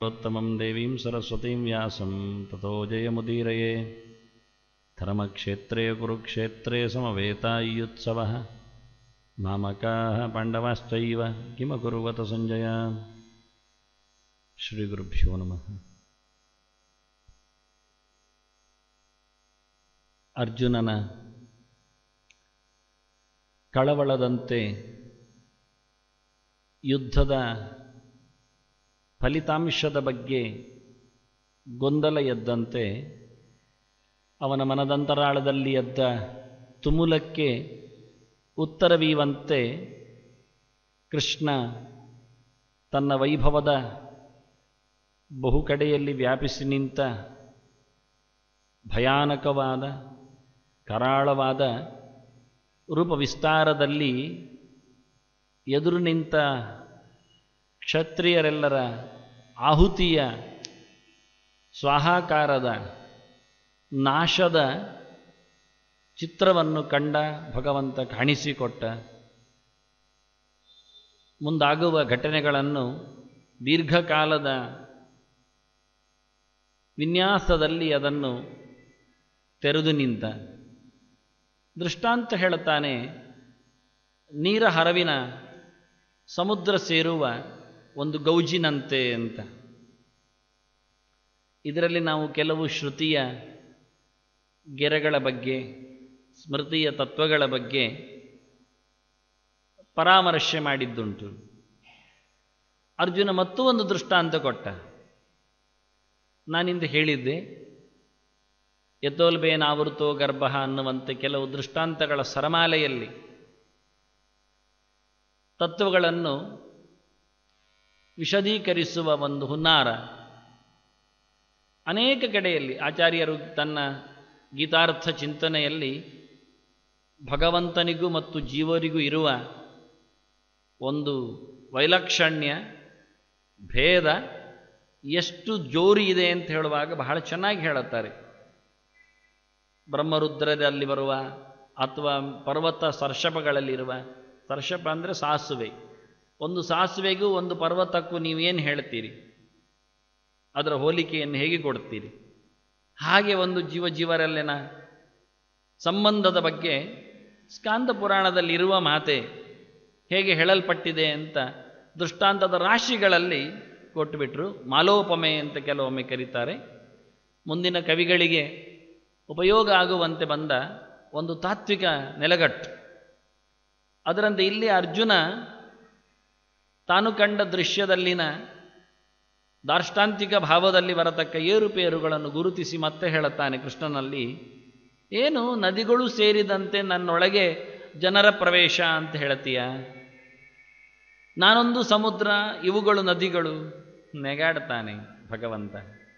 उत्तमं देवीं सरस्वतीं व्यासं ततो जयमुदीरये धर्मक्षेत्रे कुरुक्षेत्रे समवेतायुत्सवः मामकाः पाण्डवाश्चैव किमकुर्वत सञ्जय श्रीगुरुभ्यो नमः ಅರ್ಜುನನ ಕಳವಳದಂತೆ ಯುದ್ಧದ ಫಲಿತಾಂಶದ ಬಗ್ಗೆ ಗೊಂದಲ ಎದ್ದಂತೆ ಅವನ ಮನದಂತರಾಳದಲ್ಲಿ ಎದ್ದ ತುಮುಲಕ್ಕೆ ಉತ್ತರವೀವಂತೆ ಕೃಷ್ಣ ತನ್ನ ವೈಭವದ ಬಹು ಕಡೆಯಲ್ಲಿ ವ್ಯಾಪಿಸಿ ನಿಂತ ಭಯಾನಕವಾದ ಕರಾಳವಾದ ರೂಪವಿಸ್ತಾರದಲ್ಲಿ ಎದುರು ನಿಂತ ಕ್ಷತ್ರಿಯರೆಲ್ಲರ ಆಹುತಿಯ ಸ್ವಾಹಾಕಾರದ ನಾಶದ ಚಿತ್ರವನ್ನು ಕಂಡ ಭಗವಂತ ಕಾಣಿಸಿಕೊಟ್ಟ ಮುಂದಾಗುವ ಘಟನೆಗಳನ್ನು ದೀರ್ಘಕಾಲದ ವಿನ್ಯಾಸದಲ್ಲಿ ಅದನ್ನು ತೆರೆದು ನಿಂತ ದೃಷ್ಟಾಂತ ಹೇಳುತ್ತಾನೆ ನೀರ ಹರವಿನ ಸಮುದ್ರ ಸೇರುವ ಒಂದು ಗೌಜಿನಂತೆ ಅಂತ ಇದರಲ್ಲಿ ನಾವು ಕೆಲವು ಶ್ರುತಿಯ ಗೆರೆಗಳ ಬಗ್ಗೆ ಸ್ಮೃತಿಯ ತತ್ವಗಳ ಬಗ್ಗೆ ಪರಾಮರ್ಶೆ ಮಾಡಿದ್ದುಂಟು ಅರ್ಜುನ ಮತ್ತೂ ಒಂದು ದೃಷ್ಟಾಂತ ಕೊಟ್ಟ ನಾನಿಂದ ಹೇಳಿದ್ದೆ ಯಥೋಲ್ಬೇನಾವೃತೋ ಗರ್ಭ ಅನ್ನುವಂತೆ ಕೆಲವು ದೃಷ್ಟಾಂತಗಳ ಸರಮಾಲೆಯಲ್ಲಿ ತತ್ವಗಳನ್ನು ವಿಶದೀಕರಿಸುವ ಒಂದು ಹುನ್ನಾರ ಅನೇಕ ಕಡೆಯಲ್ಲಿ ಆಚಾರ್ಯರು ತನ್ನ ಗೀತಾರ್ಥ ಚಿಂತನೆಯಲ್ಲಿ ಭಗವಂತನಿಗೂ ಮತ್ತು ಜೀವರಿಗೂ ಇರುವ ಒಂದು ವೈಲಕ್ಷಣ್ಯ ಭೇದ ಎಷ್ಟು ಜೋರಿ ಇದೆ ಅಂತ ಹೇಳುವಾಗ ಬಹಳ ಚೆನ್ನಾಗಿ ಹೇಳುತ್ತಾರೆ ಬ್ರಹ್ಮರುದ್ರದಲ್ಲಿ ಬರುವ ಅಥವಾ ಪರ್ವತ ಸರ್ಷಪಗಳಲ್ಲಿರುವ ಸರ್ಷಪ ಅಂದರೆ ಸಾಸುವೆ ಒಂದು ಸಾಸುವೆಗೂ ಒಂದು ಪರ್ವತಕ್ಕೂ ನೀವೇನು ಹೇಳ್ತೀರಿ ಅದರ ಹೋಲಿಕೆಯನ್ನು ಹೇಗೆ ಕೊಡ್ತೀರಿ ಹಾಗೆ ಒಂದು ಜೀವ ಜೀವರಲ್ಲಿನ ಸಂಬಂಧದ ಬಗ್ಗೆ ಸ್ಕಾಂದ ಪುರಾಣದಲ್ಲಿರುವ ಮಾತೆ ಹೇಗೆ ಹೇಳಲ್ಪಟ್ಟಿದೆ ಅಂತ ದೃಷ್ಟಾಂತದ ರಾಶಿಗಳಲ್ಲಿ ಕೊಟ್ಟುಬಿಟ್ರು ಮಾಲೋಪಮೆ ಅಂತ ಕೆಲವೊಮ್ಮೆ ಕರೀತಾರೆ ಮುಂದಿನ ಕವಿಗಳಿಗೆ ಉಪಯೋಗ ಆಗುವಂತೆ ಬಂದ ಒಂದು ತಾತ್ವಿಕ ನೆಲೆಗಟ್ಟು ಅದರಂತೆ ಇಲ್ಲಿ ಅರ್ಜುನ ತಾನು ಕಂಡ ದೃಶ್ಯದಲ್ಲಿನ ದಾರ್ಷ್ಟಾಂತಿಕ ಭಾವದಲ್ಲಿ ಬರತಕ್ಕ ಏರುಪೇರುಗಳನ್ನು ಗುರುತಿಸಿ ಮತ್ತೆ ಹೇಳುತ್ತಾನೆ ಕೃಷ್ಣನಲ್ಲಿ ಏನು ನದಿಗಳು ಸೇರಿದಂತೆ ನನ್ನೊಳಗೆ ಜನರ ಪ್ರವೇಶ ಅಂತ ಹೇಳ್ತೀಯ ನಾನೊಂದು ಸಮುದ್ರ ಇವುಗಳು ನದಿಗಳು ನೆಗಾಡ್ತಾನೆ ಭಗವಂತ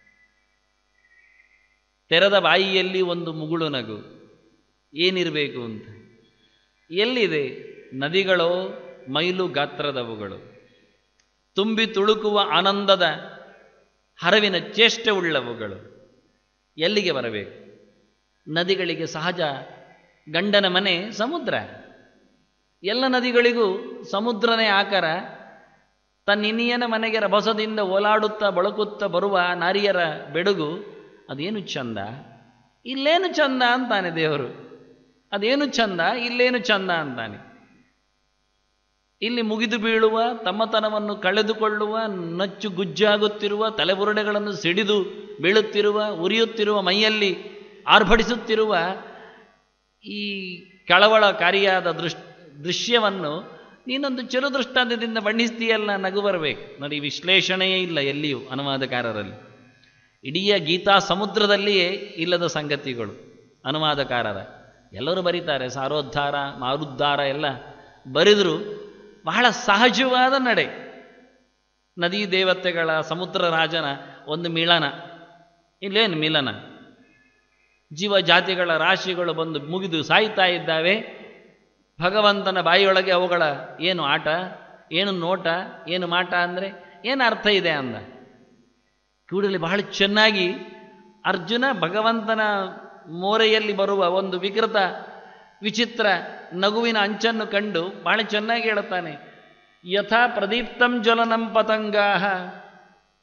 ತೆರೆದ ಬಾಯಿಯಲ್ಲಿ ಒಂದು ಮುಗುಳು ನಗು ಏನಿರಬೇಕು ಅಂತ ಎಲ್ಲಿದೆ ನದಿಗಳೋ ಮೈಲು ಗಾತ್ರದವುಗಳು ತುಂಬಿ ತುಳುಕುವ ಆನಂದದ ಹರವಿನ ಚೇಷ್ಟೆ ಉಳ್ಳವುಗಳು ಎಲ್ಲಿಗೆ ಬರಬೇಕು ನದಿಗಳಿಗೆ ಸಹಜ ಗಂಡನ ಮನೆ ಸಮುದ್ರ ಎಲ್ಲ ನದಿಗಳಿಗೂ ಸಮುದ್ರನೇ ಆಕಾರ ತನ್ನಿನಿಯನ ಮನೆಗೆ ರಭಸದಿಂದ ಓಲಾಡುತ್ತಾ ಬಳಕುತ್ತಾ ಬರುವ ನಾರಿಯರ ಬೆಡಗು ಅದೇನು ಚಂದ ಇಲ್ಲೇನು ಚಂದ ಅಂತಾನೆ ದೇವರು ಅದೇನು ಚಂದ ಇಲ್ಲೇನು ಚಂದ ಅಂತಾನೆ ಇಲ್ಲಿ ಮುಗಿದು ಬೀಳುವ ತಮ್ಮತನವನ್ನು ಕಳೆದುಕೊಳ್ಳುವ ನಚ್ಚು ಗುಜ್ಜಾಗುತ್ತಿರುವ ತಲೆಬುರುಡೆಗಳನ್ನು ಸಿಡಿದು ಬೀಳುತ್ತಿರುವ ಉರಿಯುತ್ತಿರುವ ಮೈಯಲ್ಲಿ ಆರ್ಭಡಿಸುತ್ತಿರುವ ಈ ಕಳವಳಕಾರಿಯಾದ ದೃಶ್ ದೃಶ್ಯವನ್ನು ನೀನೊಂದು ಚಿರು ದೃಷ್ಟಾಂತದಿಂದ ಬಣ್ಣಿಸ್ತೀಯಲ್ಲ ನಗು ಬರಬೇಕು ನೋಡಿ ವಿಶ್ಲೇಷಣೆಯೇ ಇಲ್ಲ ಎಲ್ಲಿಯೂ ಅನುವಾದಕಾರರಲ್ಲಿ ಇಡೀ ಗೀತಾ ಸಮುದ್ರದಲ್ಲಿಯೇ ಇಲ್ಲದ ಸಂಗತಿಗಳು ಅನುವಾದಕಾರರ ಎಲ್ಲರೂ ಬರೀತಾರೆ ಸಾರೋದ್ಧಾರ ಮಾರುದ್ಧಾರ ಎಲ್ಲ ಬರೆದರೂ ಬಹಳ ಸಹಜವಾದ ನಡೆ ನದಿ ದೇವತೆಗಳ ಸಮುದ್ರ ರಾಜನ ಒಂದು ಮಿಳನ ಇಲ್ಲೇನು ಮಿಲನ ಜೀವ ಜಾತಿಗಳ ರಾಶಿಗಳು ಬಂದು ಮುಗಿದು ಸಾಯ್ತಾ ಇದ್ದಾವೆ ಭಗವಂತನ ಬಾಯಿಯೊಳಗೆ ಅವುಗಳ ಏನು ಆಟ ಏನು ನೋಟ ಏನು ಮಾಟ ಅಂದರೆ ಏನು ಅರ್ಥ ಇದೆ ಅಂದ ಕೂಡಲೇ ಬಹಳ ಚೆನ್ನಾಗಿ ಅರ್ಜುನ ಭಗವಂತನ ಮೋರೆಯಲ್ಲಿ ಬರುವ ಒಂದು ವಿಕೃತ ವಿಚಿತ್ರ ನಗುವಿನ ಅಂಚನ್ನು ಕಂಡು ಬಹಳ ಚೆನ್ನಾಗಿ ಹೇಳುತ್ತಾನೆ ಯಥಾ ಪ್ರದೀಪ್ತಂ ಜ್ವಲನಂ ಪತಂಗಾ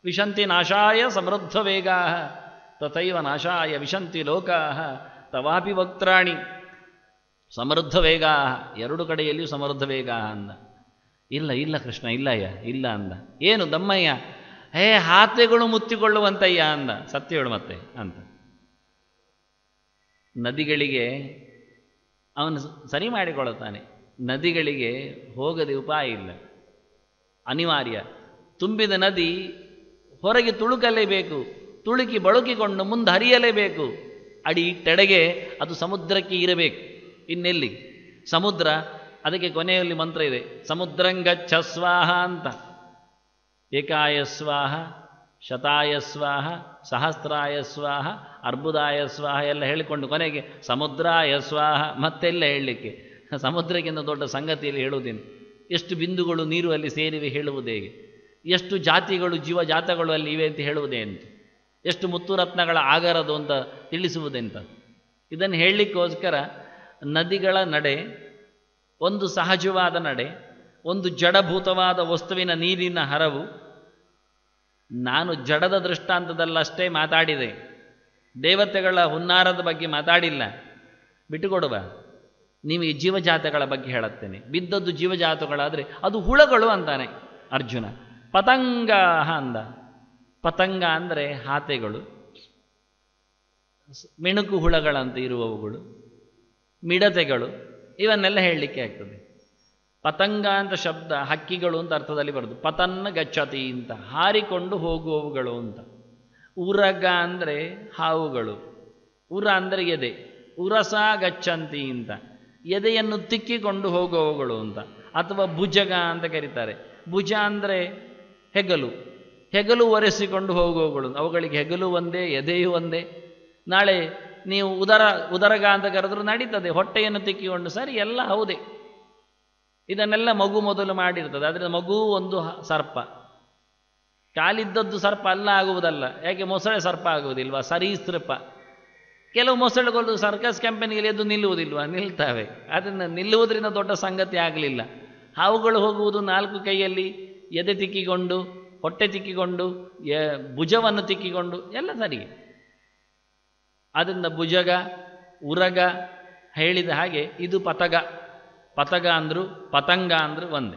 ವಿಶಂತಿ ನಾಶಾಯ ಸಮೃದ್ಧ ವೇಗಾ ತಥೈವ ನಾಶಾಯ ವಿಶಂತಿ ಲೋಕಾ ತವಾಪಿ ವಕ್ತ್ರಾಣಿ ಸಮೃದ್ಧ ವೇಗ ಎರಡು ಕಡೆಯಲ್ಲಿಯೂ ಸಮೃದ್ಧ ವೇಗ ಅಂದ ಇಲ್ಲ ಇಲ್ಲ ಕೃಷ್ಣ ಇಲ್ಲಯ್ಯ ಇಲ್ಲ ಅಂದ ಏನು ದಮ್ಮಯ್ಯ ಹೇ ಹಾತೆಗಳು ಮುತ್ತಿಕೊಳ್ಳುವಂತಯ್ಯ ಅಂದ ಸತ್ಯ ಹೇಳು ಮತ್ತೆ ಅಂತ ನದಿಗಳಿಗೆ ಅವನು ಸರಿ ಮಾಡಿಕೊಳ್ಳುತ್ತಾನೆ ನದಿಗಳಿಗೆ ಹೋಗದೆ ಉಪಾಯ ಇಲ್ಲ ಅನಿವಾರ್ಯ ತುಂಬಿದ ನದಿ ಹೊರಗೆ ತುಳುಕಲೇಬೇಕು ತುಳುಕಿ ಬಳುಕಿಕೊಂಡು ಮುಂದೆ ಹರಿಯಲೇಬೇಕು ಅಡಿ ಇಟ್ಟೆಡೆಗೆ ಅದು ಸಮುದ್ರಕ್ಕೆ ಇರಬೇಕು ಇನ್ನೆಲ್ಲಿ ಸಮುದ್ರ ಅದಕ್ಕೆ ಕೊನೆಯಲ್ಲಿ ಮಂತ್ರ ಇದೆ ಸಮುದ್ರಂಗಚ್ಛ ಸ್ವಾಹ ಅಂತ ಏಕಾಯ ಸ್ವಾಹ ಶತಾಯ ಸ್ವಾಹ ಸಹಸ್ರಾಯ ಸ್ವಾಹ ಅರ್ಬುದಾಯ ಸ್ವಾಹ ಎಲ್ಲ ಹೇಳಿಕೊಂಡು ಕೊನೆಗೆ ಸಮುದ್ರಾಯ ಸ್ವಾಹ ಮತ್ತೆಲ್ಲ ಹೇಳಲಿಕ್ಕೆ ಸಮುದ್ರಕ್ಕಿಂತ ದೊಡ್ಡ ಸಂಗತಿಯಲ್ಲಿ ಹೇಳುವುದೇನು ಎಷ್ಟು ಬಿಂದುಗಳು ನೀರು ಅಲ್ಲಿ ಸೇರಿವೆ ಹೇಳುವುದು ಹೇಗೆ ಎಷ್ಟು ಜಾತಿಗಳು ಜೀವ ಜಾತಗಳು ಅಲ್ಲಿ ಇವೆ ಅಂತ ಹೇಳುವುದೇ ಅಂತ ಎಷ್ಟು ಮುತ್ತುರತ್ನಗಳ ಆಗರದು ಅಂತ ತಿಳಿಸುವುದೆಂತ ಇದನ್ನು ಹೇಳಲಿಕ್ಕೋಸ್ಕರ ನದಿಗಳ ನಡೆ ಒಂದು ಸಹಜವಾದ ನಡೆ ಒಂದು ಜಡಭೂತವಾದ ವಸ್ತುವಿನ ನೀರಿನ ಹರವು ನಾನು ಜಡದ ದೃಷ್ಟಾಂತದಲ್ಲಷ್ಟೇ ಮಾತಾಡಿದೆ ದೇವತೆಗಳ ಹುನ್ನಾರದ ಬಗ್ಗೆ ಮಾತಾಡಿಲ್ಲ ಬಿಟ್ಟುಕೊಡುವ ನಿಮಗೆ ಜೀವಜಾತಗಳ ಬಗ್ಗೆ ಹೇಳುತ್ತೇನೆ ಬಿದ್ದದ್ದು ಜೀವಜಾತಗಳಾದರೆ ಅದು ಹುಳಗಳು ಅಂತಾನೆ ಅರ್ಜುನ ಪತಂಗ ಅಂದ ಪತಂಗ ಅಂದರೆ ಹಾತೆಗಳು ಮಿಣುಕು ಹುಳಗಳಂತ ಇರುವವುಗಳು ಮಿಡತೆಗಳು ಇವನ್ನೆಲ್ಲ ಹೇಳಲಿಕ್ಕೆ ಆಗ್ತದೆ ಪತಂಗ ಅಂತ ಶಬ್ದ ಹಕ್ಕಿಗಳು ಅಂತ ಅರ್ಥದಲ್ಲಿ ಬರೋದು ಪತನ್ನ ಗಚ್ಚತಿ ಅಂತ ಹಾರಿಕೊಂಡು ಹೋಗುವವುಗಳು ಅಂತ ಉರಗ ಅಂದರೆ ಹಾವುಗಳು ಉರ ಅಂದರೆ ಎದೆ ಉರಸ ಗಚ್ಚಂತಿ ಅಂತ ಎದೆಯನ್ನು ತಿಕ್ಕಿಕೊಂಡು ಹೋಗುವವುಗಳು ಅಂತ ಅಥವಾ ಭುಜಗ ಅಂತ ಕರೀತಾರೆ ಭುಜ ಅಂದರೆ ಹೆಗಲು ಹೆಗಲು ಒರೆಸಿಕೊಂಡು ಹೋಗುವವುಗಳು ಅವುಗಳಿಗೆ ಹೆಗಲು ಒಂದೇ ಎದೆಯೂ ಒಂದೇ ನಾಳೆ ನೀವು ಉದರ ಉದರಗ ಅಂತ ಕರೆದ್ರು ನಡೀತದೆ ಹೊಟ್ಟೆಯನ್ನು ತಿಕ್ಕಿಕೊಂಡು ಸರಿ ಎಲ್ಲ ಹೌದೇ ಇದನ್ನೆಲ್ಲ ಮಗು ಮೊದಲು ಮಾಡಿರ್ತದೆ ಆದರೆ ಮಗು ಒಂದು ಸರ್ಪ ಕಾಲಿದ್ದದ್ದು ಸರ್ಪ ಅಲ್ಲ ಆಗುವುದಲ್ಲ ಯಾಕೆ ಮೊಸಳೆ ಸರ್ಪ ಆಗುವುದಿಲ್ವಾ ಸರೀಸೃಪ ಕೆಲವು ಮೊಸಳೆಗಳು ಸರ್ಕಸ್ ಕಂಪನಿಯಲ್ಲಿ ಎದ್ದು ನಿಲ್ಲುವುದಿಲ್ವಾ ನಿಲ್ತವೆ ಅದನ್ನು ನಿಲ್ಲುವುದರಿಂದ ದೊಡ್ಡ ಸಂಗತಿ ಆಗಲಿಲ್ಲ ಹಾವುಗಳು ಹೋಗುವುದು ನಾಲ್ಕು ಕೈಯಲ್ಲಿ ಎದೆ ತಿಕ್ಕಿಕೊಂಡು ಹೊಟ್ಟೆ ತಿಕ್ಕಿಕೊಂಡು ಭುಜವನ್ನು ತಿಕ್ಕಿಕೊಂಡು ಎಲ್ಲ ಸರಿ ಆದ್ದರಿಂದ ಭುಜಗ ಉರಗ ಹೇಳಿದ ಹಾಗೆ ಇದು ಪತಗ ಪತಗ ಅಂದರು ಪತಂಗ ಅಂದರು ಒಂದೇ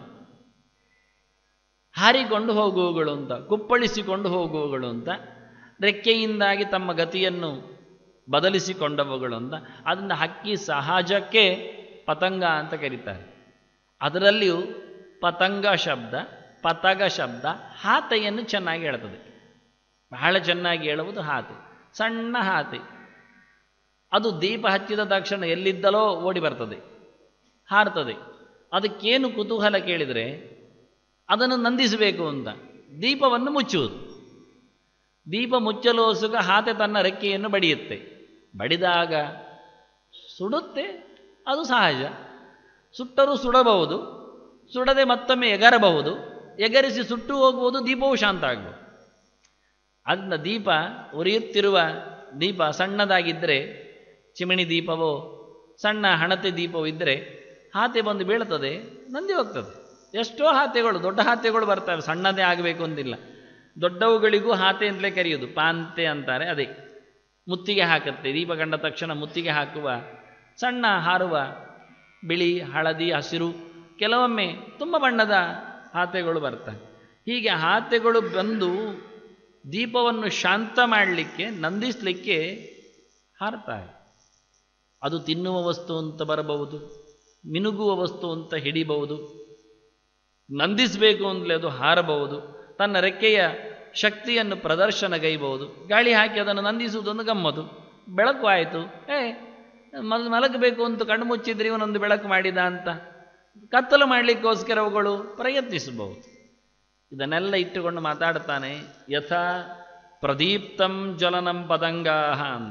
ಹಾರಿಕೊಂಡು ಹೋಗುವಗಳು ಅಂತ ಕುಪ್ಪಳಿಸಿಕೊಂಡು ಹೋಗುವಗಳು ಅಂತ ರೆಕ್ಕೆಯಿಂದಾಗಿ ತಮ್ಮ ಗತಿಯನ್ನು ಬದಲಿಸಿಕೊಂಡವುಗಳು ಅಂತ ಅದನ್ನು ಹಕ್ಕಿ ಸಹಜಕ್ಕೆ ಪತಂಗ ಅಂತ ಕರೀತಾರೆ ಅದರಲ್ಲಿಯೂ ಪತಂಗ ಶಬ್ದ ಪತಗ ಶಬ್ದ ಹಾತೆಯನ್ನು ಚೆನ್ನಾಗಿ ಹೇಳ್ತದೆ ಬಹಳ ಚೆನ್ನಾಗಿ ಹೇಳುವುದು ಹಾತೆ ಸಣ್ಣ ಹಾತೆ ಅದು ದೀಪ ಹಚ್ಚಿದ ತಕ್ಷಣ ಎಲ್ಲಿದ್ದಲೋ ಓಡಿ ಬರ್ತದೆ ಹಾರ್ತದೆ ಅದಕ್ಕೇನು ಕುತೂಹಲ ಕೇಳಿದರೆ ಅದನ್ನು ನಂದಿಸಬೇಕು ಅಂತ ದೀಪವನ್ನು ಮುಚ್ಚುವುದು ದೀಪ ಮುಚ್ಚಲೋಸುಗ ಹಾತೆ ತನ್ನ ರೆಕ್ಕೆಯನ್ನು ಬಡಿಯುತ್ತೆ ಬಡಿದಾಗ ಸುಡುತ್ತೆ ಅದು ಸಹಜ ಸುಟ್ಟರೂ ಸುಡಬಹುದು ಸುಡದೆ ಮತ್ತೊಮ್ಮೆ ಎಗರಬಹುದು ಎಗರಿಸಿ ಸುಟ್ಟು ಹೋಗುವುದು ದೀಪವು ಶಾಂತ ಆಗ್ಬೋದು ಅದನ್ನ ದೀಪ ಉರಿಯುತ್ತಿರುವ ದೀಪ ಸಣ್ಣದಾಗಿದ್ದರೆ ಚಿಮಣಿ ದೀಪವೋ ಸಣ್ಣ ಹಣತೆ ದೀಪವೋ ಇದ್ದರೆ ಹಾತೆ ಬಂದು ಬೀಳ್ತದೆ ನಂದಿ ಹೋಗ್ತದೆ ಎಷ್ಟೋ ಹಾತೆಗಳು ದೊಡ್ಡ ಹಾತೆಗಳು ಬರ್ತವೆ ಸಣ್ಣದೇ ಆಗಬೇಕು ಅಂತಿಲ್ಲ ದೊಡ್ಡವುಗಳಿಗೂ ಹಾತೆ ಅಂತಲೇ ಕರೆಯೋದು ಪಾಂತೆ ಅಂತಾರೆ ಅದೇ ಮುತ್ತಿಗೆ ಹಾಕುತ್ತೆ ದೀಪ ಕಂಡ ತಕ್ಷಣ ಮುತ್ತಿಗೆ ಹಾಕುವ ಸಣ್ಣ ಹಾರುವ ಬಿಳಿ ಹಳದಿ ಹಸಿರು ಕೆಲವೊಮ್ಮೆ ತುಂಬ ಬಣ್ಣದ ಹಾತೆಗಳು ಬರ್ತವೆ ಹೀಗೆ ಹಾತೆಗಳು ಬಂದು ದೀಪವನ್ನು ಶಾಂತ ಮಾಡಲಿಕ್ಕೆ ನಂದಿಸಲಿಕ್ಕೆ ಹಾರ್ತಾರೆ ಅದು ತಿನ್ನುವ ವಸ್ತು ಅಂತ ಬರಬಹುದು ಮಿನುಗುವ ವಸ್ತು ಅಂತ ಹಿಡಿಬಹುದು ನಂದಿಸಬೇಕು ಅಂತಲೇ ಅದು ಹಾರಬಹುದು ತನ್ನ ರೆಕ್ಕೆಯ ಶಕ್ತಿಯನ್ನು ಪ್ರದರ್ಶನಗೈಬಹುದು ಗಾಳಿ ಹಾಕಿ ಅದನ್ನು ನಂದಿಸುವುದೊಂದು ಗಮ್ಮತ್ತು ಬೆಳಕು ಆಯಿತು ಏ ಮಲ್ ಮಲಗಬೇಕು ಅಂತ ಕಣ್ಣು ಮುಚ್ಚಿದ್ರೆ ಇವನೊಂದು ಬೆಳಕು ಮಾಡಿದ ಅಂತ ಕತ್ತಲು ಮಾಡಲಿಕ್ಕೋಸ್ಕರ ಅವುಗಳು ಪ್ರಯತ್ನಿಸಬಹುದು ಇದನ್ನೆಲ್ಲ ಇಟ್ಟುಕೊಂಡು ಮಾತಾಡ್ತಾನೆ ಯಥಾ ಪ್ರದೀಪ್ತಂ ಜ್ವಲನಂ ಪತಂಗಾಹ ಅಂದ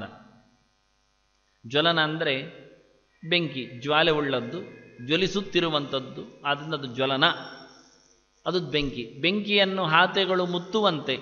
ಜ್ವಲನ ಅಂದರೆ ಬೆಂಕಿ ಜ್ವಾಲೆ ಉಳ್ಳದ್ದು ಜ್ವಲಿಸುತ್ತಿರುವಂಥದ್ದು ಆದ್ದರಿಂದ ಅದು ಜ್ವಲನ ಅದು ಬೆಂಕಿ ಬೆಂಕಿಯನ್ನು ಹಾತೆಗಳು ಮುತ್ತುವಂತೆ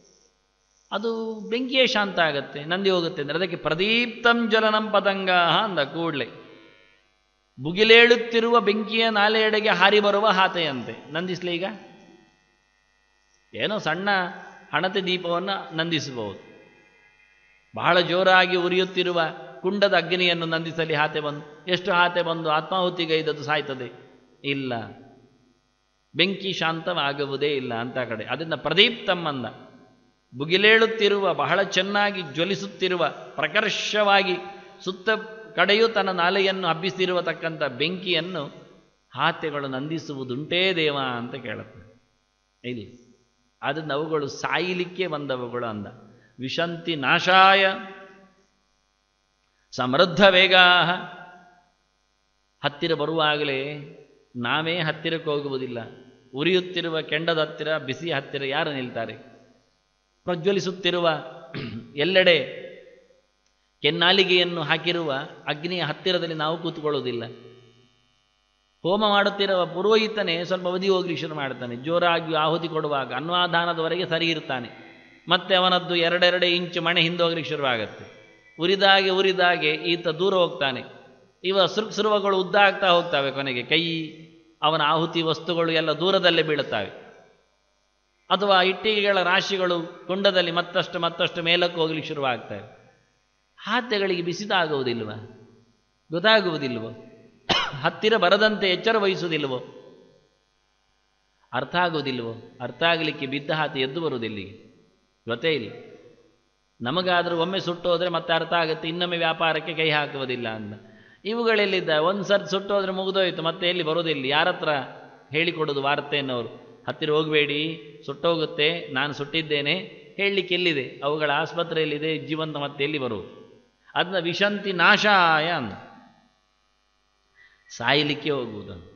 ಅದು ಬೆಂಕಿಯೇ ಶಾಂತ ಆಗತ್ತೆ ನಂದಿ ಹೋಗುತ್ತೆ ಅಂದರೆ ಅದಕ್ಕೆ ಪ್ರದೀಪ್ತಂ ಜ್ವಲನಂ ಪತಂಗ ಅಂದ ಕೂಡಲೇ ಬುಗಿಲೇಳುತ್ತಿರುವ ಬೆಂಕಿಯ ನಾಲೆಯೆಡೆಗೆ ಹಾರಿ ಬರುವ ಹಾತೆಯಂತೆ ನಂದಿಸ್ಲಿ ಈಗ ಏನೋ ಸಣ್ಣ ಹಣತೆ ದೀಪವನ್ನು ನಂದಿಸಬಹುದು ಬಹಳ ಜೋರಾಗಿ ಉರಿಯುತ್ತಿರುವ ಕುಂಡದ ಅಗ್ನಿಯನ್ನು ನಂದಿಸಲಿ ಹಾತೆ ಬಂದು ಎಷ್ಟು ಹಾತೆ ಬಂದು ಆತ್ಮಾಹುತಿಗೈದದ್ದು ಸಾಯ್ತದೆ ಇಲ್ಲ ಬೆಂಕಿ ಶಾಂತವಾಗುವುದೇ ಇಲ್ಲ ಅಂತ ಕಡೆ ಅದನ್ನು ಪ್ರದೀಪ್ತಮ್ಮಂದ ಬುಗಿಲೇಳುತ್ತಿರುವ ಬಹಳ ಚೆನ್ನಾಗಿ ಜ್ವಲಿಸುತ್ತಿರುವ ಪ್ರಕರ್ಷವಾಗಿ ಸುತ್ತ ಕಡೆಯೂ ತನ್ನ ನಾಲೆಯನ್ನು ಹಬ್ಬಿಸಿರುವತಕ್ಕಂಥ ಬೆಂಕಿಯನ್ನು ಹಾತೆಗಳು ನಂದಿಸುವುದುಂಟೇ ದೇವ ಅಂತ ಕೇಳುತ್ತೆ ಇಲ್ಲ ಅದನ್ನು ಅವುಗಳು ಸಾಯಲಿಕ್ಕೆ ಬಂದವುಗಳು ಅಂದ ವಿಶಂತಿ ನಾಶಾಯ ಸಮೃದ್ಧ ವೇಗಾ ಹತ್ತಿರ ಬರುವಾಗಲೇ ನಾವೇ ಹತ್ತಿರಕ್ಕೆ ಹೋಗುವುದಿಲ್ಲ ಉರಿಯುತ್ತಿರುವ ಕೆಂಡದ ಹತ್ತಿರ ಬಿಸಿ ಹತ್ತಿರ ಯಾರು ನಿಲ್ತಾರೆ ಪ್ರಜ್ವಲಿಸುತ್ತಿರುವ ಎಲ್ಲೆಡೆ ಕೆನ್ನಾಲಿಗೆಯನ್ನು ಹಾಕಿರುವ ಅಗ್ನಿಯ ಹತ್ತಿರದಲ್ಲಿ ನಾವು ಕೂತ್ಕೊಳ್ಳೋದಿಲ್ಲ ಹೋಮ ಮಾಡುತ್ತಿರುವ ಪುರೋಹಿತನೇ ಸ್ವಲ್ಪ ಅವಧಿ ಹೋಗ್ಲಿ ಶುರು ಮಾಡ್ತಾನೆ ಜೋರಾಗಿ ಆಹುತಿ ಕೊಡುವಾಗ ಅನ್ವಾಧಾನದವರೆಗೆ ಸರಿ ಇರ್ತಾನೆ ಮತ್ತೆ ಅವನದ್ದು ಎರಡೆರಡೆ ಇಂಚು ಮಣೆ ಹಿಂದೋಗ್ಲಿಕ್ಕೆ ಶುರುವಾಗತ್ತೆ ಉರಿದಾಗೆ ಉರಿದಾಗೆ ಈತ ದೂರ ಹೋಗ್ತಾನೆ ಇವ ಸುರುಕ್ ಸುರುವಗಳು ಉದ್ದಾಗ್ತಾ ಹೋಗ್ತವೆ ಕೊನೆಗೆ ಕೈ ಅವನ ಆಹುತಿ ವಸ್ತುಗಳು ಎಲ್ಲ ದೂರದಲ್ಲೇ ಬೀಳುತ್ತವೆ ಅಥವಾ ಇಟ್ಟಿಗೆಗಳ ರಾಶಿಗಳು ಕುಂಡದಲ್ಲಿ ಮತ್ತಷ್ಟು ಮತ್ತಷ್ಟು ಮೇಲಕ್ಕೆ ಹೋಗ್ಲಿಕ್ಕೆ ಶುರುವಾಗ್ತವೆ ಹಾತೆಗಳಿಗೆ ಬಿಸಿದಾಗುವುದಿಲ್ವ ಗೊತ್ತಾಗುವುದಿಲ್ವೋ ಹತ್ತಿರ ಬರದಂತೆ ಎಚ್ಚರ ವಹಿಸುವುದಿಲ್ವೋ ಅರ್ಥ ಆಗುವುದಿಲ್ವೋ ಅರ್ಥ ಆಗಲಿಕ್ಕೆ ಬಿದ್ದ ಹಾತಿ ಎದ್ದು ಬರುವುದಿಲ್ಲಿಗೆ ಗೊತ್ತೇ ಇಲ್ಲ ನಮಗಾದರೂ ಒಮ್ಮೆ ಸುಟ್ಟೋದ್ರೆ ಮತ್ತೆ ಅರ್ಥ ಆಗುತ್ತೆ ಇನ್ನೊಮ್ಮೆ ವ್ಯಾಪಾರಕ್ಕೆ ಕೈ ಹಾಕುವುದಿಲ್ಲ ಅಂತ ಇವುಗಳೆಲ್ಲಿದ್ದ ಒಂದು ಸರ್ತಿ ಸುಟ್ಟೋದ್ರೆ ಮುಗಿದೋಯ್ತು ಮತ್ತೆ ಎಲ್ಲಿ ಬರೋದಿಲ್ಲ ಯಾರ ಹತ್ರ ಹೇಳಿಕೊಡೋದು ವಾರ್ತೆಯನ್ನವರು ಹತ್ತಿರ ಹೋಗಬೇಡಿ ಸುಟ್ಟೋಗುತ್ತೆ ನಾನು ಸುಟ್ಟಿದ್ದೇನೆ ಹೇಳಲಿಕ್ಕೆ ಎಲ್ಲಿದೆ ಅವುಗಳ ಆಸ್ಪತ್ರೆಯಲ್ಲಿದೆ ಜೀವಂತ ಮತ್ತೆ ಎಲ್ಲಿ ಬರುವುದು ಅದನ್ನ ವಿಶಂತಿ ನಾಶಾಯ ಅಂದ ಸಾಯಲಿಕ್ಕೆ ಹೋಗುವುದನ್ನು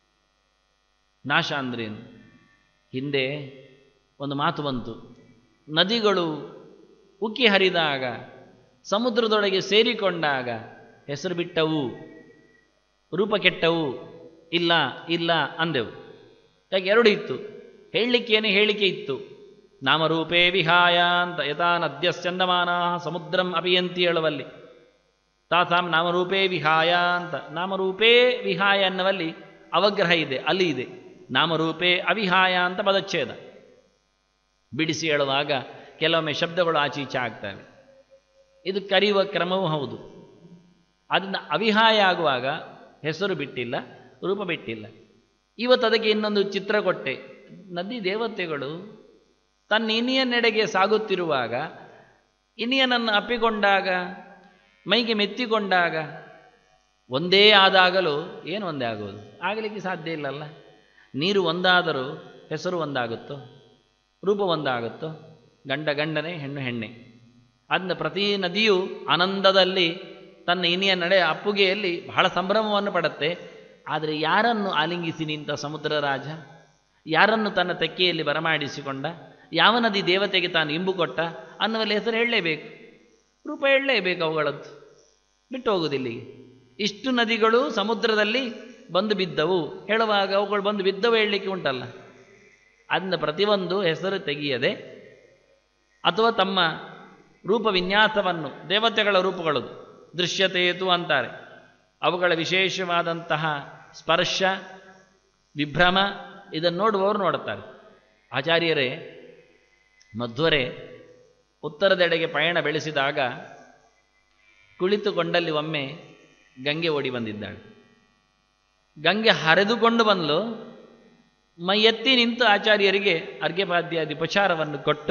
ನಾಶ ಅಂದ್ರೇನು ಹಿಂದೆ ಒಂದು ಮಾತು ಬಂತು ನದಿಗಳು ಉಕ್ಕಿ ಹರಿದಾಗ ಸಮುದ್ರದೊಳಗೆ ಸೇರಿಕೊಂಡಾಗ ಹೆಸರು ಬಿಟ್ಟವು ರೂಪ ಕೆಟ್ಟವು ಇಲ್ಲ ಇಲ್ಲ ಅಂದೆವು ಯಾಕೆ ಎರಡು ಇತ್ತು ಹೇಳಲಿಕ್ಕೇನೆ ಹೇಳಿಕೆ ಇತ್ತು ನಾಮರೂಪೇ ವಿಹಾಯ ಅಂತ ಯಥಾ ನದ್ಯ ಚಂದಮಾನ ಸಮುದ್ರಂ ಅಭಿಯಂತಿ ಹೇಳುವಲ್ಲಿ ತಾಸಾಂ ನಾಮರೂಪೇ ವಿಹಾಯ ಅಂತ ನಾಮರೂಪೇ ವಿಹಾಯ ಅನ್ನುವಲ್ಲಿ ಅವಗ್ರಹ ಇದೆ ಅಲ್ಲಿ ಇದೆ ನಾಮರೂಪೇ ಅವಿಹಾಯ ಅಂತ ಪದಚ್ಛೇದ ಬಿಡಿಸಿ ಹೇಳುವಾಗ ಕೆಲವೊಮ್ಮೆ ಶಬ್ದಗಳು ಆಚೀಚೆ ಆಗ್ತವೆ ಇದು ಕರೆಯುವ ಕ್ರಮವೂ ಹೌದು ಅದನ್ನು ಅವಿಹಾಯ ಆಗುವಾಗ ಹೆಸರು ಬಿಟ್ಟಿಲ್ಲ ರೂಪ ಬಿಟ್ಟಿಲ್ಲ ಇವತ್ತು ಅದಕ್ಕೆ ಇನ್ನೊಂದು ಚಿತ್ರ ಕೊಟ್ಟೆ ನದಿ ದೇವತೆಗಳು ತನ್ನ ಇನಿಯನ್ನೆಡೆಗೆ ಸಾಗುತ್ತಿರುವಾಗ ಇನಿಯನನ್ನು ಅಪ್ಪಿಕೊಂಡಾಗ ಮೈಗೆ ಮೆತ್ತಿಕೊಂಡಾಗ ಒಂದೇ ಆದಾಗಲೂ ಏನು ಒಂದೇ ಆಗೋದು ಆಗಲಿಕ್ಕೆ ಸಾಧ್ಯ ಇಲ್ಲಲ್ಲ ನೀರು ಒಂದಾದರೂ ಹೆಸರು ಒಂದಾಗುತ್ತೋ ರೂಪ ಒಂದಾಗುತ್ತೋ ಗಂಡ ಗಂಡನೇ ಹೆಣ್ಣು ಹೆಣ್ಣೆ ಅದನ್ನ ಪ್ರತಿ ನದಿಯು ಆನಂದದಲ್ಲಿ ತನ್ನ ಇನಿಯ ನಡೆ ಅಪ್ಪುಗೆಯಲ್ಲಿ ಬಹಳ ಸಂಭ್ರಮವನ್ನು ಪಡುತ್ತೆ ಆದರೆ ಯಾರನ್ನು ಆಲಿಂಗಿಸಿ ನಿಂತ ಸಮುದ್ರ ರಾಜ ಯಾರನ್ನು ತನ್ನ ತೆಕ್ಕೆಯಲ್ಲಿ ಬರಮಾಡಿಸಿಕೊಂಡ ಯಾವ ನದಿ ದೇವತೆಗೆ ತಾನು ಇಂಬು ಕೊಟ್ಟ ಅನ್ನುವಲ್ಲಿ ಹೆಸರು ಹೇಳಲೇಬೇಕು ರೂಪ ಹೇಳಲೇಬೇಕು ಅವುಗಳದ್ದು ಬಿಟ್ಟು ಹೋಗುವುದಿಲ್ಲಿಗೆ ಇಷ್ಟು ನದಿಗಳು ಸಮುದ್ರದಲ್ಲಿ ಬಂದು ಬಿದ್ದವು ಹೇಳುವಾಗ ಅವುಗಳು ಬಂದು ಬಿದ್ದವು ಹೇಳಲಿಕ್ಕೆ ಉಂಟಲ್ಲ ಅದನ್ನ ಪ್ರತಿಯೊಂದು ಹೆಸರು ತೆಗೆಯದೆ ಅಥವಾ ತಮ್ಮ ರೂಪ ವಿನ್ಯಾಸವನ್ನು ದೇವತೆಗಳ ರೂಪಗಳು ದೃಶ್ಯತೆಯತು ಅಂತಾರೆ ಅವುಗಳ ವಿಶೇಷವಾದಂತಹ ಸ್ಪರ್ಶ ವಿಭ್ರಮ ಇದನ್ನು ನೋಡುವವರು ನೋಡುತ್ತಾರೆ ಆಚಾರ್ಯರೇ ಮಧ್ವರೇ ಉತ್ತರದೆಡೆಗೆ ಪಯಣ ಬೆಳೆಸಿದಾಗ ಕುಳಿತುಕೊಂಡಲ್ಲಿ ಒಮ್ಮೆ ಗಂಗೆ ಓಡಿ ಬಂದಿದ್ದಾಳೆ ಗಂಗೆ ಹರಿದುಕೊಂಡು ಬಂದಲು ಮೈ ಎತ್ತಿ ನಿಂತು ಆಚಾರ್ಯರಿಗೆ ಅರ್ಘ್ಯಪಾದ್ಯಾದಿ ಉಪಚಾರವನ್ನು ಕೊಟ್ಟು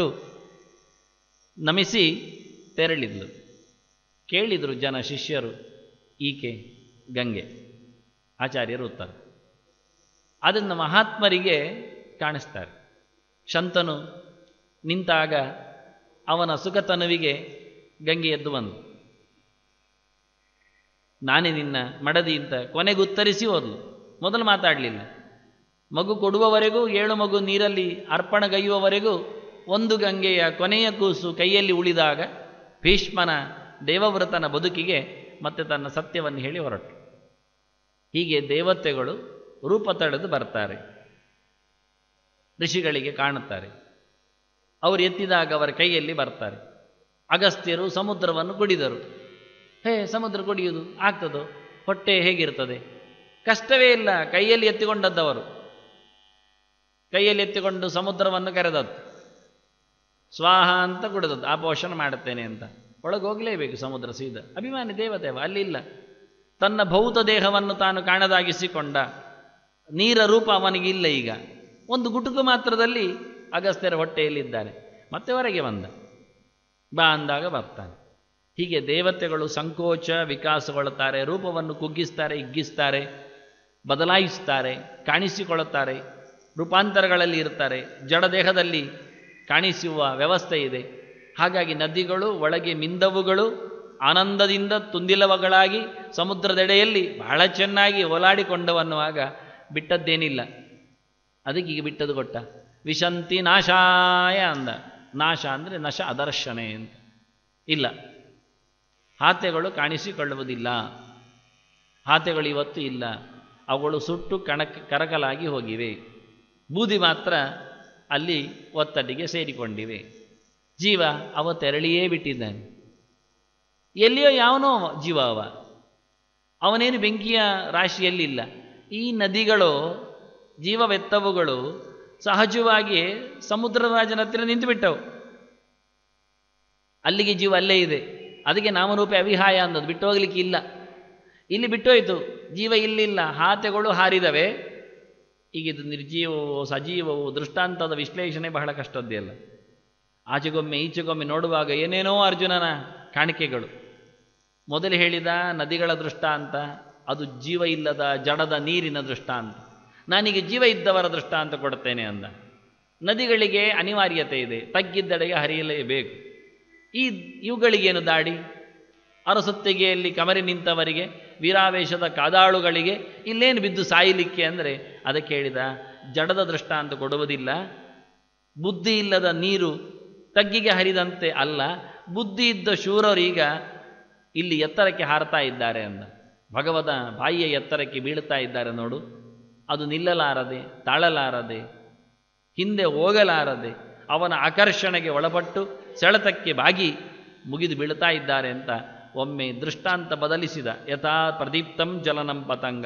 ನಮಿಸಿ ತೆರಳಿದ್ಲು ಕೇಳಿದರು ಜನ ಶಿಷ್ಯರು ಈಕೆ ಗಂಗೆ ಆಚಾರ್ಯರು ಉತ್ತರ ಅದನ್ನು ಮಹಾತ್ಮರಿಗೆ ಕಾಣಿಸ್ತಾರೆ ಶಂತನು ನಿಂತಾಗ ಅವನ ಸುಖತನುವಿಗೆ ಗಂಗೆ ಎದ್ದು ಬಂದು ನಾನೇ ನಿನ್ನ ಮಡದಿ ಅಂತ ಕೊನೆಗೆ ಉತ್ತರಿಸಿ ಹೋದ್ಲು ಮೊದಲು ಮಾತಾಡಲಿಲ್ಲ ಮಗು ಕೊಡುವವರೆಗೂ ಏಳು ಮಗು ನೀರಲ್ಲಿ ಅರ್ಪಣಗೈಯುವವರೆಗೂ ಒಂದು ಗಂಗೆಯ ಕೊನೆಯ ಕೂಸು ಕೈಯಲ್ಲಿ ಉಳಿದಾಗ ಭೀಷ್ಮನ ದೇವವ್ರತನ ಬದುಕಿಗೆ ಮತ್ತೆ ತನ್ನ ಸತ್ಯವನ್ನು ಹೇಳಿ ಹೊರಟು ಹೀಗೆ ದೇವತೆಗಳು ರೂಪ ತಳೆದು ಬರ್ತಾರೆ ಋಷಿಗಳಿಗೆ ಕಾಣುತ್ತಾರೆ ಅವರು ಎತ್ತಿದಾಗ ಅವರ ಕೈಯಲ್ಲಿ ಬರ್ತಾರೆ ಅಗಸ್ತ್ಯರು ಸಮುದ್ರವನ್ನು ಕುಡಿದರು ಹೇ ಸಮುದ್ರ ಕುಡಿಯುವುದು ಆಗ್ತದೋ ಹೊಟ್ಟೆ ಹೇಗಿರ್ತದೆ ಕಷ್ಟವೇ ಇಲ್ಲ ಕೈಯಲ್ಲಿ ಎತ್ತಿಕೊಂಡದ್ದವರು ಕೈಯಲ್ಲಿ ಎತ್ತಿಕೊಂಡು ಸಮುದ್ರವನ್ನು ಕರೆದದ್ದು ಸ್ವಾಹ ಅಂತ ಕುಡಿದದ್ದು ಆ ಪೋಷಣ ಮಾಡುತ್ತೇನೆ ಅಂತ ಒಳಗೆ ಹೋಗಲೇಬೇಕು ಸಮುದ್ರ ಸೀದ ಅಭಿಮಾನಿ ದೇವತೆ ಅವ ಅಲ್ಲಿಲ್ಲ ತನ್ನ ಭೌತ ದೇಹವನ್ನು ತಾನು ಕಾಣದಾಗಿಸಿಕೊಂಡ ನೀರ ರೂಪ ಅವನಿಗಿಲ್ಲ ಈಗ ಒಂದು ಗುಟುಕು ಮಾತ್ರದಲ್ಲಿ ಅಗಸ್ತ್ಯರ ಹೊಟ್ಟೆಯಲ್ಲಿದ್ದಾನೆ ಮತ್ತೆ ಹೊರಗೆ ಬಂದ ಬಾ ಅಂದಾಗ ಬರ್ತಾನೆ ಹೀಗೆ ದೇವತೆಗಳು ಸಂಕೋಚ ವಿಕಾಸಗೊಳ್ಳುತ್ತಾರೆ ರೂಪವನ್ನು ಕುಗ್ಗಿಸ್ತಾರೆ ಹಿಗ್ಗಿಸ್ತಾರೆ ಬದಲಾಯಿಸ್ತಾರೆ ಕಾಣಿಸಿಕೊಳ್ಳುತ್ತಾರೆ ರೂಪಾಂತರಗಳಲ್ಲಿ ಇರ್ತಾರೆ ಜಡದೇಹದಲ್ಲಿ ಕಾಣಿಸುವ ವ್ಯವಸ್ಥೆ ಇದೆ ಹಾಗಾಗಿ ನದಿಗಳು ಒಳಗೆ ಮಿಂದವುಗಳು ಆನಂದದಿಂದ ತುಂದಿಲವಗಳಾಗಿ ಸಮುದ್ರದೆಡೆಯಲ್ಲಿ ಬಹಳ ಚೆನ್ನಾಗಿ ಓಲಾಡಿಕೊಂಡವನ್ನುವಾಗ ಬಿಟ್ಟದ್ದೇನಿಲ್ಲ ಅದಕ್ಕೆ ಈಗ ಬಿಟ್ಟದ್ದು ಕೊಟ್ಟ ವಿಶಂತಿ ನಾಶಾಯ ಅಂದ ನಾಶ ಅಂದರೆ ನಶ ಅದರ್ಶನೆ ಅಂತ ಇಲ್ಲ ಹಾತೆಗಳು ಕಾಣಿಸಿಕೊಳ್ಳುವುದಿಲ್ಲ ಹಾತೆಗಳು ಇವತ್ತು ಇಲ್ಲ ಅವುಗಳು ಸುಟ್ಟು ಕಣಕ್ ಕರಕಲಾಗಿ ಹೋಗಿವೆ ಬೂದಿ ಮಾತ್ರ ಅಲ್ಲಿ ಒತ್ತಡಿಗೆ ಸೇರಿಕೊಂಡಿವೆ ಜೀವ ಅವ ತೆರಳಿಯೇ ಬಿಟ್ಟಿದ್ದಾನೆ ಎಲ್ಲಿಯೋ ಯಾವನೋ ಅವ, ಜೀವ ಅವ ಅವನೇನು ಬೆಂಕಿಯ ರಾಶಿಯಲ್ಲಿಲ್ಲ ಈ ನದಿಗಳು ಜೀವವೆತ್ತವುಗಳು ಸಹಜವಾಗಿ ಸಮುದ್ರರಾಜನ ಹತ್ತಿರ ನಿಂತುಬಿಟ್ಟವು ಅಲ್ಲಿಗೆ ಜೀವ ಅಲ್ಲೇ ಇದೆ ಅದಕ್ಕೆ ನಾಮರೂಪಿ ಅವಿಹಾಯ ಅನ್ನೋದು ಬಿಟ್ಟು ಹೋಗ್ಲಿಕ್ಕೆ ಇಲ್ಲ ಇಲ್ಲಿ ಬಿಟ್ಟೋಯ್ತು ಜೀವ ಇಲ್ಲಿಲ್ಲ ಹಾತೆಗಳು ಹಾರಿದವೆ ಈಗ ಇದು ನಿರ್ಜೀವವು ಸಜೀವವು ದೃಷ್ಟಾಂತದ ವಿಶ್ಲೇಷಣೆ ಬಹಳ ಕಷ್ಟದ್ದೇ ಅಲ್ಲ ಆಚೆಗೊಮ್ಮೆ ಈಚೆಗೊಮ್ಮೆ ನೋಡುವಾಗ ಏನೇನೋ ಅರ್ಜುನನ ಕಾಣಿಕೆಗಳು ಮೊದಲು ಹೇಳಿದ ನದಿಗಳ ದೃಷ್ಟಾಂತ ಅದು ಜೀವ ಇಲ್ಲದ ಜಡದ ನೀರಿನ ದೃಷ್ಟಾಂತ ನಾನೀಗ ಜೀವ ಇದ್ದವರ ದೃಷ್ಟಾಂತ ಕೊಡ್ತೇನೆ ಅಂದ ನದಿಗಳಿಗೆ ಅನಿವಾರ್ಯತೆ ಇದೆ ತಗ್ಗಿದ್ದಡೆಗೆ ಹರಿಯಲೇಬೇಕು ಈ ಇವುಗಳಿಗೇನು ದಾಡಿ ಅರಸೊತ್ತಿಗೆಯಲ್ಲಿ ಕಮರಿ ನಿಂತವರಿಗೆ ವೀರಾವೇಶದ ಕಾದಾಳುಗಳಿಗೆ ಇಲ್ಲೇನು ಬಿದ್ದು ಸಾಯಲಿಕ್ಕೆ ಅಂದರೆ ಅದಕ್ಕೆ ಹೇಳಿದ ಜಡದ ದೃಷ್ಟಾಂತ ಕೊಡುವುದಿಲ್ಲ ಬುದ್ಧಿ ಇಲ್ಲದ ನೀರು ತಗ್ಗಿಗೆ ಹರಿದಂತೆ ಅಲ್ಲ ಬುದ್ಧಿ ಇದ್ದ ಶೂರರೀಗ ಇಲ್ಲಿ ಎತ್ತರಕ್ಕೆ ಹಾರತಾ ಇದ್ದಾರೆ ಅಂದ ಭಗವದ ಬಾಯಿಯ ಎತ್ತರಕ್ಕೆ ಬೀಳುತ್ತಾ ಇದ್ದಾರೆ ನೋಡು ಅದು ನಿಲ್ಲಲಾರದೆ ತಾಳಲಾರದೆ ಹಿಂದೆ ಹೋಗಲಾರದೆ ಅವನ ಆಕರ್ಷಣೆಗೆ ಒಳಪಟ್ಟು ಸೆಳೆತಕ್ಕೆ ಬಾಗಿ ಮುಗಿದು ಬೀಳ್ತಾ ಇದ್ದಾರೆ ಅಂತ ಒಮ್ಮೆ ದೃಷ್ಟಾಂತ ಬದಲಿಸಿದ ಯಥಾ ಪ್ರದೀಪ್ತಂ ಜಲನಂ ಪತಂಗ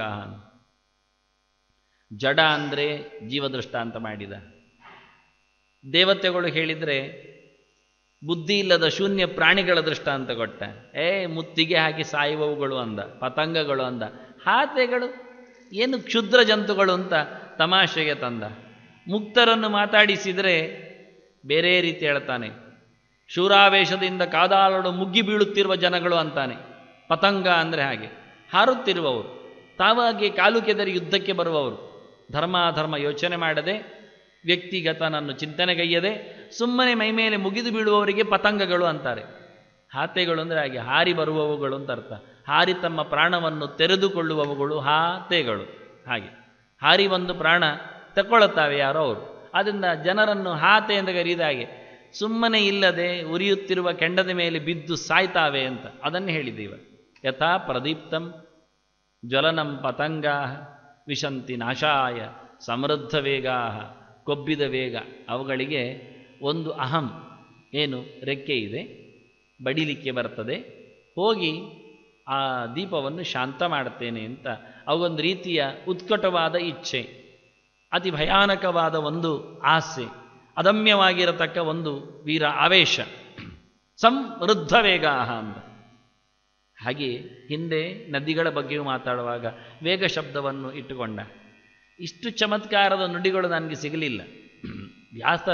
ಜಡ ಅಂದರೆ ಜೀವ ದೃಷ್ಟಾಂತ ಮಾಡಿದ ದೇವತೆಗಳು ಹೇಳಿದರೆ ಬುದ್ಧಿ ಇಲ್ಲದ ಶೂನ್ಯ ಪ್ರಾಣಿಗಳ ದೃಷ್ಟಾಂತ ಕೊಟ್ಟ ಏ ಮುತ್ತಿಗೆ ಹಾಕಿ ಸಾಯುವವುಗಳು ಅಂದ ಪತಂಗಗಳು ಅಂದ ಹಾತೆಗಳು ಏನು ಕ್ಷುದ್ರ ಜಂತುಗಳು ಅಂತ ತಮಾಷೆಗೆ ತಂದ ಮುಕ್ತರನ್ನು ಮಾತಾಡಿಸಿದರೆ ಬೇರೆ ರೀತಿ ಹೇಳ್ತಾನೆ ಶೂರಾವೇಶದಿಂದ ಕಾದಾಳಲು ಮುಗ್ಗಿ ಬೀಳುತ್ತಿರುವ ಜನಗಳು ಅಂತಾನೆ ಪತಂಗ ಅಂದರೆ ಹಾಗೆ ಹಾರುತ್ತಿರುವವರು ತಾವಾಗಿ ಕಾಲು ಕೆದರಿ ಯುದ್ಧಕ್ಕೆ ಬರುವವರು ಧರ್ಮಾಧರ್ಮ ಯೋಚನೆ ಮಾಡದೆ ವ್ಯಕ್ತಿಗತನನ್ನು ಚಿಂತನೆಗೈಯದೆ ಸುಮ್ಮನೆ ಮೈಮೇಲೆ ಮುಗಿದು ಬೀಳುವವರಿಗೆ ಪತಂಗಗಳು ಅಂತಾರೆ ಹಾತೆಗಳು ಅಂದರೆ ಹಾಗೆ ಹಾರಿ ಬರುವವುಗಳು ಅಂತ ಅರ್ಥ ಹಾರಿ ತಮ್ಮ ಪ್ರಾಣವನ್ನು ತೆರೆದುಕೊಳ್ಳುವವುಗಳು ಹಾತೆಗಳು ಹಾಗೆ ಹಾರಿ ಒಂದು ಪ್ರಾಣ ತಕ್ಕೊಳ್ಳುತ್ತಾವೆ ಯಾರೋ ಅವರು ಆದ್ದರಿಂದ ಜನರನ್ನು ಹಾತೆ ಎಂದು ಕರೆಯುವ ಹಾಗೆ ಸುಮ್ಮನೆ ಇಲ್ಲದೆ ಉರಿಯುತ್ತಿರುವ ಕೆಂಡದ ಮೇಲೆ ಬಿದ್ದು ಸಾಯ್ತಾವೆ ಅಂತ ಅದನ್ನು ಹೇಳಿದ್ದೀವ ಯಥಾ ಪ್ರದೀಪ್ತಂ ಜ್ವಲನಂ ಪತಂಗಾ ವಿಶಂತಿ ನಾಶಾಯ ಸಮೃದ್ಧ ವೇಗಾ ಕೊಬ್ಬಿದ ವೇಗ ಅವುಗಳಿಗೆ ಒಂದು ಅಹಂ ಏನು ರೆಕ್ಕೆ ಇದೆ ಬಡಿಲಿಕ್ಕೆ ಬರ್ತದೆ ಹೋಗಿ ಆ ದೀಪವನ್ನು ಶಾಂತ ಮಾಡುತ್ತೇನೆ ಅಂತ ಅವೊಂದು ರೀತಿಯ ಉತ್ಕಟವಾದ ಇಚ್ಛೆ ಅತಿ ಭಯಾನಕವಾದ ಒಂದು ಆಸೆ ಅದಮ್ಯವಾಗಿರತಕ್ಕ ಒಂದು ವೀರ ಆವೇಶ ಸಮೃದ್ಧ ವೇಗ ಅಂತ ಹಾಗೆ ಹಿಂದೆ ನದಿಗಳ ಬಗ್ಗೆಯೂ ಮಾತಾಡುವಾಗ ವೇಗ ಶಬ್ದವನ್ನು ಇಟ್ಟುಕೊಂಡ ಇಷ್ಟು ಚಮತ್ಕಾರದ ನುಡಿಗಳು ನನಗೆ ಸಿಗಲಿಲ್ಲ ವ್ಯಾಸರ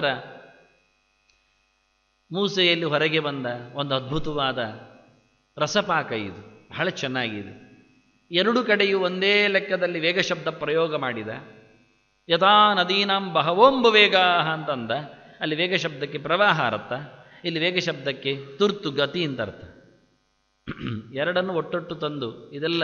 ಮೂಸೆಯಲ್ಲಿ ಹೊರಗೆ ಬಂದ ಒಂದು ಅದ್ಭುತವಾದ ರಸಪಾಕ ಇದು ಬಹಳ ಚೆನ್ನಾಗಿದೆ ಎರಡು ಕಡೆಯೂ ಒಂದೇ ಲೆಕ್ಕದಲ್ಲಿ ವೇಗ ಶಬ್ದ ಪ್ರಯೋಗ ಮಾಡಿದ ಯಥಾ ನದೀನಾಂ ಬಹವೋಂಬು ವೇಗ ಅಂತಂದ ಅಲ್ಲಿ ವೇಗ ಶಬ್ದಕ್ಕೆ ಪ್ರವಾಹ ಅರ್ಥ ಇಲ್ಲಿ ವೇಗ ಶಬ್ದಕ್ಕೆ ತುರ್ತು ಗತಿ ಅಂತ ಅರ್ಥ ಎರಡನ್ನು ಒಟ್ಟೊಟ್ಟು ತಂದು ಇದೆಲ್ಲ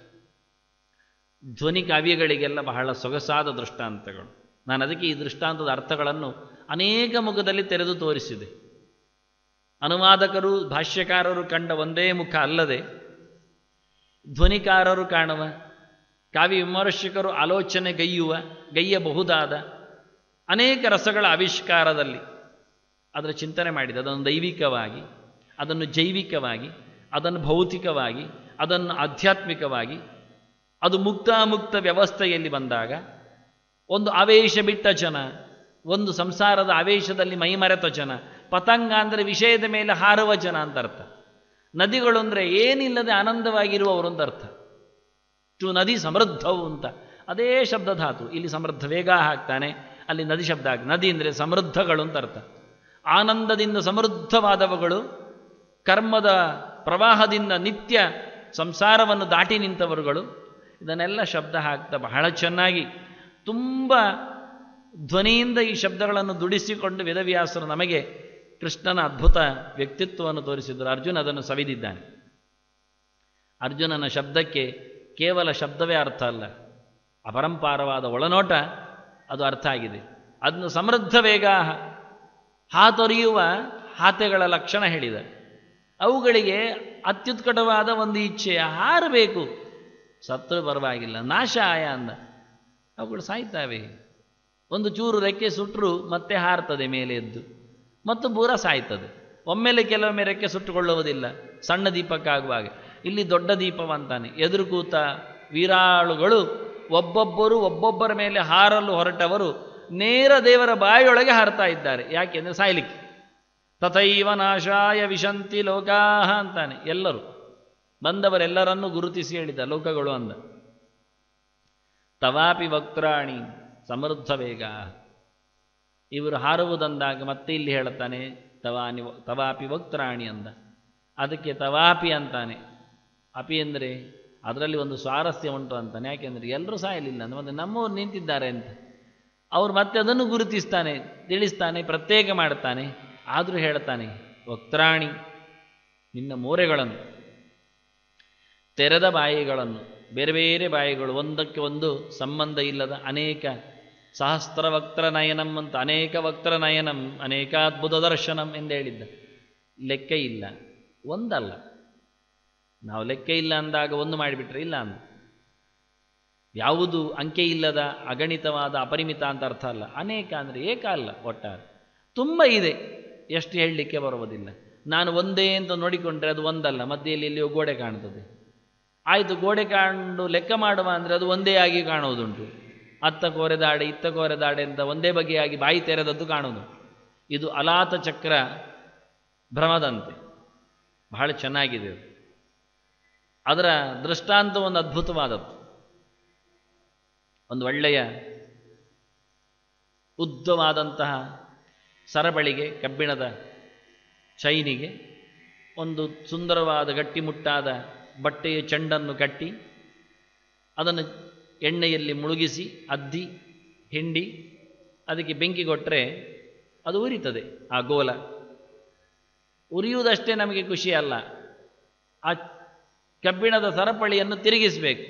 ಧ್ವನಿ ಕಾವ್ಯಗಳಿಗೆಲ್ಲ ಬಹಳ ಸೊಗಸಾದ ದೃಷ್ಟಾಂತಗಳು ನಾನು ಅದಕ್ಕೆ ಈ ದೃಷ್ಟಾಂತದ ಅರ್ಥಗಳನ್ನು ಅನೇಕ ಮುಖದಲ್ಲಿ ತೆರೆದು ತೋರಿಸಿದೆ ಅನುವಾದಕರು ಭಾಷ್ಯಕಾರರು ಕಂಡ ಒಂದೇ ಮುಖ ಅಲ್ಲದೆ ಧ್ವನಿಕಾರರು ಕಾಣುವ ಕಾವ್ಯ ವಿಮರ್ಶಕರು ಆಲೋಚನೆ ಗೈಯುವ ಗೈಯಬಹುದಾದ ಅನೇಕ ರಸಗಳ ಆವಿಷ್ಕಾರದಲ್ಲಿ ಅದರ ಚಿಂತನೆ ಮಾಡಿದೆ ಅದನ್ನು ದೈವಿಕವಾಗಿ ಅದನ್ನು ಜೈವಿಕವಾಗಿ ಅದನ್ನು ಭೌತಿಕವಾಗಿ ಅದನ್ನು ಆಧ್ಯಾತ್ಮಿಕವಾಗಿ ಅದು ಮುಕ್ತಾಮುಕ್ತ ವ್ಯವಸ್ಥೆಯಲ್ಲಿ ಬಂದಾಗ ಒಂದು ಆವೇಶ ಬಿಟ್ಟ ಜನ ಒಂದು ಸಂಸಾರದ ಆವೇಶದಲ್ಲಿ ಮೈಮರೆತ ಜನ ಪತಂಗ ಅಂದರೆ ವಿಷಯದ ಮೇಲೆ ಹಾರುವ ಜನ ಅಂತ ಅರ್ಥ ನದಿಗಳು ಅಂದರೆ ಏನಿಲ್ಲದೆ ಆನಂದವಾಗಿರುವವರು ಅಂತ ಅರ್ಥ ಚು ನದಿ ಸಮೃದ್ಧವು ಅಂತ ಅದೇ ಶಬ್ದ ಧಾತು ಇಲ್ಲಿ ಸಮೃದ್ಧ ವೇಗ ಹಾಕ್ತಾನೆ ಅಲ್ಲಿ ನದಿ ಶಬ್ದ ಹಾಕಿ ನದಿ ಅಂದರೆ ಸಮೃದ್ಧಗಳು ಅಂತ ಅರ್ಥ ಆನಂದದಿಂದ ಸಮೃದ್ಧವಾದವುಗಳು ಕರ್ಮದ ಪ್ರವಾಹದಿಂದ ನಿತ್ಯ ಸಂಸಾರವನ್ನು ದಾಟಿ ನಿಂತವರುಗಳು ಇದನ್ನೆಲ್ಲ ಶಬ್ದ ಹಾಕ್ತಾ ಬಹಳ ಚೆನ್ನಾಗಿ ತುಂಬ ಧ್ವನಿಯಿಂದ ಈ ಶಬ್ದಗಳನ್ನು ದುಡಿಸಿಕೊಂಡು ವೇದವ್ಯಾಸರು ನಮಗೆ ಕೃಷ್ಣನ ಅದ್ಭುತ ವ್ಯಕ್ತಿತ್ವವನ್ನು ತೋರಿಸಿದರು ಅರ್ಜುನ ಅದನ್ನು ಸವಿದಿದ್ದಾನೆ ಅರ್ಜುನನ ಶಬ್ದಕ್ಕೆ ಕೇವಲ ಶಬ್ದವೇ ಅರ್ಥ ಅಲ್ಲ ಅಪರಂಪಾರವಾದ ಒಳನೋಟ ಅದು ಅರ್ಥ ಆಗಿದೆ ಅದನ್ನು ಸಮೃದ್ಧ ವೇಗ ಹಾತೊರೆಯುವ ಹಾತೆಗಳ ಲಕ್ಷಣ ಹೇಳಿದ ಅವುಗಳಿಗೆ ಅತ್ಯುತ್ಕಟವಾದ ಒಂದು ಇಚ್ಛೆ ಹಾರಬೇಕು ಸತ್ರು ಪರವಾಗಿಲ್ಲ ನಾಶ ಆಯ ಅಂದ ಅವುಗಳು ಸಾಯ್ತಾವೆ ಒಂದು ಚೂರು ರೆಕ್ಕೆ ಸುಟ್ಟರು ಮತ್ತೆ ಹಾರ್ತದೆ ಮೇಲೆ ಎದ್ದು ಮತ್ತು ಬೂರ ಸಾಯ್ತದೆ ಒಮ್ಮೆಲೆ ಕೆಲವೊಮ್ಮೆ ರೆಕ್ಕೆ ಸುಟ್ಟುಕೊಳ್ಳುವುದಿಲ್ಲ ಸಣ್ಣ ದೀಪಕ್ಕಾಗುವಾಗ ಇಲ್ಲಿ ದೊಡ್ಡ ದೀಪವಂತಾನೆ ಎದುರು ಕೂತ ವೀರಾಳುಗಳು ಒಬ್ಬೊಬ್ಬರು ಒಬ್ಬೊಬ್ಬರ ಮೇಲೆ ಹಾರಲು ಹೊರಟವರು ನೇರ ದೇವರ ಬಾಯಿಯೊಳಗೆ ಹಾರ್ತಾ ಇದ್ದಾರೆ ಯಾಕೆಂದರೆ ಸಾಯ್ಲಿಕ್ಕೆ ತಥೈವ ನಾಶಾಯ ವಿಶಂತಿ ಲೋಕಾಹ ಅಂತಾನೆ ಎಲ್ಲರೂ ಬಂದವರೆಲ್ಲರನ್ನೂ ಗುರುತಿಸಿ ಹೇಳಿದ ಲೋಕಗಳು ಅಂದ ತವಾಪಿ ವಕ್ರಾಣಿ ಸಮೃದ್ಧ ವೇಗ ಇವರು ಹಾರುವುದಂದಾಗ ಮತ್ತೆ ಇಲ್ಲಿ ಹೇಳುತ್ತಾನೆ ತವಾನಿ ತವಾಪಿ ವಕ್ರಾಣಿ ಅಂದ ಅದಕ್ಕೆ ತವಾಪಿ ಅಂತಾನೆ ಅಪಿ ಅಂದರೆ ಅದರಲ್ಲಿ ಒಂದು ಸ್ವಾರಸ್ಯ ಉಂಟು ಅಂತಾನೆ ಯಾಕೆಂದರೆ ಎಲ್ಲರೂ ಸಾಯಲಿಲ್ಲ ಅಂದ್ರೆ ಮತ್ತೆ ನಮ್ಮವ್ರು ನಿಂತಿದ್ದಾರೆ ಅಂತ ಅವ್ರು ಮತ್ತೆ ಅದನ್ನು ಗುರುತಿಸ್ತಾನೆ ತಿಳಿಸ್ತಾನೆ ಪ್ರತ್ಯೇಕ ಮಾಡ್ತಾನೆ ಆದರೂ ಹೇಳ್ತಾನೆ ವಕ್ರಾಣಿ ನಿನ್ನ ಮೋರೆಗಳನ್ನು ತೆರೆದ ಬಾಯಿಗಳನ್ನು ಬೇರೆ ಬೇರೆ ಬಾಯಿಗಳು ಒಂದಕ್ಕೆ ಒಂದು ಸಂಬಂಧ ಇಲ್ಲದ ಅನೇಕ ಸಹಸ್ರ ವಕ್ರ ನಯನಂ ಅಂತ ಅನೇಕ ವಕ್ರ ನಯನಂ ಅನೇಕಾದ್ಭುತ ದರ್ಶನಂ ಎಂದು ಹೇಳಿದ್ದ ಲೆಕ್ಕ ಇಲ್ಲ ಒಂದಲ್ಲ ನಾವು ಲೆಕ್ಕ ಇಲ್ಲ ಅಂದಾಗ ಒಂದು ಮಾಡಿಬಿಟ್ರೆ ಇಲ್ಲ ಅಂದ ಯಾವುದು ಅಂಕೆ ಇಲ್ಲದ ಅಗಣಿತವಾದ ಅಪರಿಮಿತ ಅಂತ ಅರ್ಥ ಅಲ್ಲ ಅನೇಕ ಅಂದರೆ ಏಕ ಅಲ್ಲ ಒಟ್ಟಾರೆ ತುಂಬ ಇದೆ ಎಷ್ಟು ಹೇಳಲಿಕ್ಕೆ ಬರುವುದಿಲ್ಲ ನಾನು ಒಂದೇ ಅಂತ ನೋಡಿಕೊಂಡ್ರೆ ಅದು ಒಂದಲ್ಲ ಮಧ್ಯೆಯಲ್ಲಿ ಎಲ್ಲಿಯೋ ಗೋಡೆ ಕಾಣ್ತದೆ ಆಯಿತು ಗೋಡೆ ಕಾಣು ಲೆಕ್ಕ ಮಾಡುವ ಅಂದರೆ ಅದು ಒಂದೇ ಆಗಿ ಕಾಣುವುದುಂಟು ಅತ್ತ ಕೋರೆದಾಡೆ ಇತ್ತ ಕೋರೆದಾಡೆ ಅಂತ ಒಂದೇ ಬಗೆಯಾಗಿ ಬಾಯಿ ತೆರೆದದ್ದು ಕಾಣುವುದು ಇದು ಅಲಾತ ಚಕ್ರ ಭ್ರಮದಂತೆ ಬಹಳ ಚೆನ್ನಾಗಿದೆ ಅದು. ಅದರ ದೃಷ್ಟಾಂತ ಒಂದು ಅದ್ಭುತವಾದದ್ದು ಒಂದು ಒಳ್ಳೆಯ ಉದ್ದವಾದಂತಹ ಸರಬಳಿಗೆ ಕಬ್ಬಿಣದ ಚೈನಿಗೆ ಒಂದು ಸುಂದರವಾದ ಗಟ್ಟಿಮುಟ್ಟಾದ ಬಟ್ಟೆಯ ಚೆಂಡನ್ನು ಕಟ್ಟಿ ಅದನ್ನು ಎಣ್ಣೆಯಲ್ಲಿ ಮುಳುಗಿಸಿ ಅದ್ದಿ ಹಿಂಡಿ ಅದಕ್ಕೆ ಬೆಂಕಿ ಕೊಟ್ಟರೆ ಅದು ಉರಿತದೆ ಆ ಗೋಲ ಉರಿಯುವುದಷ್ಟೇ ನಮಗೆ ಖುಷಿ ಅಲ್ಲ ಆ ಕಬ್ಬಿಣದ ಸರಪಳಿಯನ್ನು ತಿರುಗಿಸಬೇಕು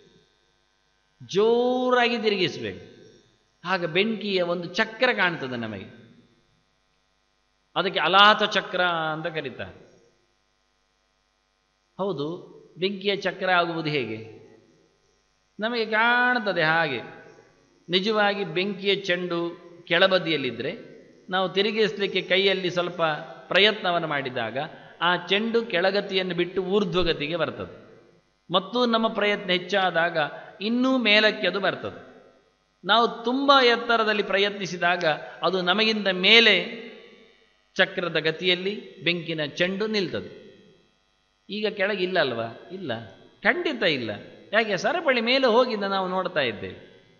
ಜೋರಾಗಿ ತಿರುಗಿಸಬೇಕು ಆಗ ಬೆಂಕಿಯ ಒಂದು ಚಕ್ರ ಕಾಣ್ತದೆ ನಮಗೆ ಅದಕ್ಕೆ ಅಲಾತ ಚಕ್ರ ಅಂತ ಕರೀತಾರೆ ಹೌದು ಬೆಂಕಿಯ ಚಕ್ರ ಆಗುವುದು ಹೇಗೆ ನಮಗೆ ಕಾಣ್ತದೆ ಹಾಗೆ ನಿಜವಾಗಿ ಬೆಂಕಿಯ ಚೆಂಡು ಕೆಳಬದಿಯಲ್ಲಿದ್ದರೆ ನಾವು ತಿರುಗಿಸಲಿಕ್ಕೆ ಕೈಯಲ್ಲಿ ಸ್ವಲ್ಪ ಪ್ರಯತ್ನವನ್ನು ಮಾಡಿದಾಗ ಆ ಚೆಂಡು ಕೆಳಗತಿಯನ್ನು ಬಿಟ್ಟು ಊರ್ಧ್ವಗತಿಗೆ ಬರ್ತದೆ ಮತ್ತು ನಮ್ಮ ಪ್ರಯತ್ನ ಹೆಚ್ಚಾದಾಗ ಇನ್ನೂ ಮೇಲಕ್ಕೆ ಅದು ಬರ್ತದೆ ನಾವು ತುಂಬ ಎತ್ತರದಲ್ಲಿ ಪ್ರಯತ್ನಿಸಿದಾಗ ಅದು ನಮಗಿಂತ ಮೇಲೆ ಚಕ್ರದ ಗತಿಯಲ್ಲಿ ಬೆಂಕಿನ ಚೆಂಡು ನಿಲ್ತದೆ ಈಗ ಕೆಳಗಿಲ್ಲ ಅಲ್ವಾ ಇಲ್ಲ ಖಂಡಿತ ಇಲ್ಲ ಯಾಕೆ ಸರಪಳಿ ಮೇಲೆ ಹೋಗಿದ್ದ ನಾವು ನೋಡ್ತಾ ಇದ್ದೇವೆ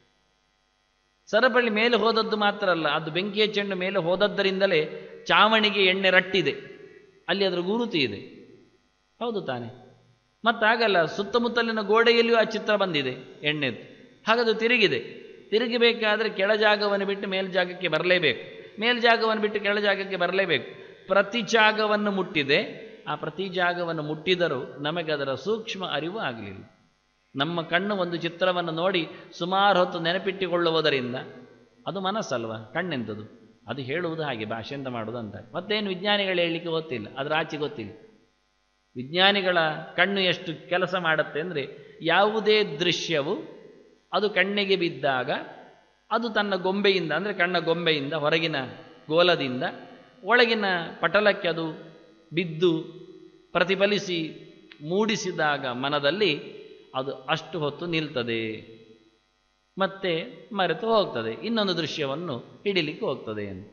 ಸರಪಳಿ ಮೇಲೆ ಹೋದದ್ದು ಮಾತ್ರ ಅಲ್ಲ ಅದು ಬೆಂಕಿಯ ಚೆಂಡು ಮೇಲೆ ಹೋದದ್ದರಿಂದಲೇ ಚಾವಣಿಗೆ ಎಣ್ಣೆ ರಟ್ಟಿದೆ ಅಲ್ಲಿ ಅದರ ಗುರುತು ಇದೆ ಹೌದು ತಾನೆ ಮತ್ತಾಗಲ್ಲ ಸುತ್ತಮುತ್ತಲಿನ ಗೋಡೆಯಲ್ಲಿಯೂ ಆ ಚಿತ್ರ ಬಂದಿದೆ ಎಣ್ಣೆದು ಹಾಗದು ತಿರುಗಿದೆ ತಿರುಗಬೇಕಾದ್ರೆ ಕೆಳ ಜಾಗವನ್ನು ಬಿಟ್ಟು ಮೇಲ್ಜಾಗಕ್ಕೆ ಬರಲೇಬೇಕು ಮೇಲ್ಜಾಗವನ್ನು ಬಿಟ್ಟು ಕೆಳ ಜಾಗಕ್ಕೆ ಬರಲೇಬೇಕು ಪ್ರತಿ ಜಾಗವನ್ನು ಮುಟ್ಟಿದೆ ಆ ಪ್ರತಿ ಜಾಗವನ್ನು ಮುಟ್ಟಿದರೂ ನಮಗೆ ಅದರ ಸೂಕ್ಷ್ಮ ಅರಿವು ಆಗಲಿಲ್ಲ ನಮ್ಮ ಕಣ್ಣು ಒಂದು ಚಿತ್ರವನ್ನು ನೋಡಿ ಸುಮಾರು ಹೊತ್ತು ನೆನಪಿಟ್ಟುಕೊಳ್ಳುವುದರಿಂದ ಅದು ಮನಸ್ಸಲ್ವ ಕಣ್ಣೆಂಥದ್ದು ಅದು ಹೇಳುವುದು ಹಾಗೆ ಭಾಷೆ ಅಂತ ಮಾಡುವುದು ಅಂತ ಮತ್ತೇನು ವಿಜ್ಞಾನಿಗಳು ಹೇಳಲಿಕ್ಕೆ ಗೊತ್ತಿಲ್ಲ ಅದರ ಆಚೆ ಗೊತ್ತಿಲ್ಲ ವಿಜ್ಞಾನಿಗಳ ಕಣ್ಣು ಎಷ್ಟು ಕೆಲಸ ಮಾಡುತ್ತೆ ಅಂದರೆ ಯಾವುದೇ ದೃಶ್ಯವು ಅದು ಕಣ್ಣಿಗೆ ಬಿದ್ದಾಗ ಅದು ತನ್ನ ಗೊಂಬೆಯಿಂದ ಅಂದರೆ ಕಣ್ಣ ಗೊಂಬೆಯಿಂದ ಹೊರಗಿನ ಗೋಲದಿಂದ ಒಳಗಿನ ಪಟಲಕ್ಕೆ ಅದು ಬಿದ್ದು ಪ್ರತಿಫಲಿಸಿ ಮೂಡಿಸಿದಾಗ ಮನದಲ್ಲಿ ಅದು ಅಷ್ಟು ಹೊತ್ತು ನಿಲ್ತದೆ ಮತ್ತೆ ಮರೆತು ಹೋಗ್ತದೆ ಇನ್ನೊಂದು ದೃಶ್ಯವನ್ನು ಹಿಡಿಲಿಕ್ಕೆ ಹೋಗ್ತದೆ ಎಂದು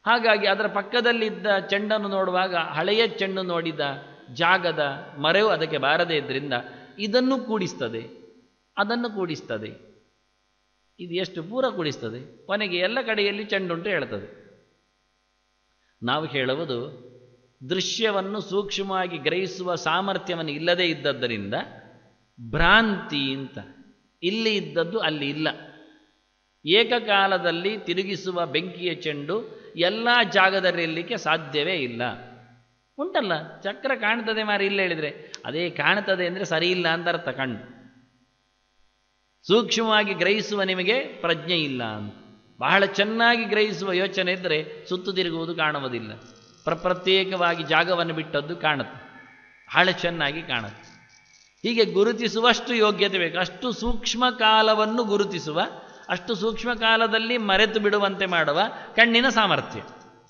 ಹಾಗಾಗಿ ಅದರ ಪಕ್ಕದಲ್ಲಿದ್ದ ಚೆಂಡನ್ನು ನೋಡುವಾಗ ಹಳೆಯ ಚೆಂಡು ನೋಡಿದ ಜಾಗದ ಮರೆವು ಅದಕ್ಕೆ ಬಾರದೇ ಇದ್ರಿಂದ ಇದನ್ನು ಕೂಡಿಸ್ತದೆ ಅದನ್ನು ಕೂಡಿಸ್ತದೆ ಇದು ಎಷ್ಟು ಪೂರ ಕೂಡಿಸ್ತದೆ ಕೊನೆಗೆ ಎಲ್ಲ ಕಡೆಯಲ್ಲಿ ಚೆಂಡುಂಟು ಹೇಳ್ತದೆ ನಾವು ಹೇಳುವುದು ದೃಶ್ಯವನ್ನು ಸೂಕ್ಷ್ಮವಾಗಿ ಗ್ರಹಿಸುವ ಸಾಮರ್ಥ್ಯವನ್ನು ಇಲ್ಲದೇ ಇದ್ದದ್ದರಿಂದ ಭ್ರಾಂತಿ ಅಂತ ಇಲ್ಲಿ ಇದ್ದದ್ದು ಅಲ್ಲಿ ಇಲ್ಲ ಏಕಕಾಲದಲ್ಲಿ ತಿರುಗಿಸುವ ಬೆಂಕಿಯ ಚೆಂಡು ಎಲ್ಲ ಜಾಗದಲ್ಲಿರಲಿಕ್ಕೆ ಸಾಧ್ಯವೇ ಇಲ್ಲ ಉಂಟಲ್ಲ ಚಕ್ರ ಕಾಣ್ತದೆ ಮಾರಿ ಇಲ್ಲ ಹೇಳಿದರೆ ಅದೇ ಕಾಣ್ತದೆ ಅಂದರೆ ಸರಿ ಇಲ್ಲ ಅಂತ ಅರ್ಥ ಕಣ್ಣು ಸೂಕ್ಷ್ಮವಾಗಿ ಗ್ರಹಿಸುವ ನಿಮಗೆ ಪ್ರಜ್ಞೆ ಇಲ್ಲ ಅಂತ ಬಹಳ ಚೆನ್ನಾಗಿ ಗ್ರಹಿಸುವ ಯೋಚನೆ ಇದ್ದರೆ ಸುತ್ತು ತಿರುಗುವುದು ಕಾಣುವುದಿಲ್ಲ ಪ್ರತ್ಯೇಕವಾಗಿ ಜಾಗವನ್ನು ಬಿಟ್ಟದ್ದು ಕಾಣುತ್ತೆ ಬಹಳ ಚೆನ್ನಾಗಿ ಕಾಣುತ್ತೆ ಹೀಗೆ ಗುರುತಿಸುವಷ್ಟು ಯೋಗ್ಯತೆ ಬೇಕು ಅಷ್ಟು ಸೂಕ್ಷ್ಮ ಕಾಲವನ್ನು ಗುರುತಿಸುವ ಅಷ್ಟು ಸೂಕ್ಷ್ಮ ಕಾಲದಲ್ಲಿ ಮರೆತು ಬಿಡುವಂತೆ ಮಾಡುವ ಕಣ್ಣಿನ ಸಾಮರ್ಥ್ಯ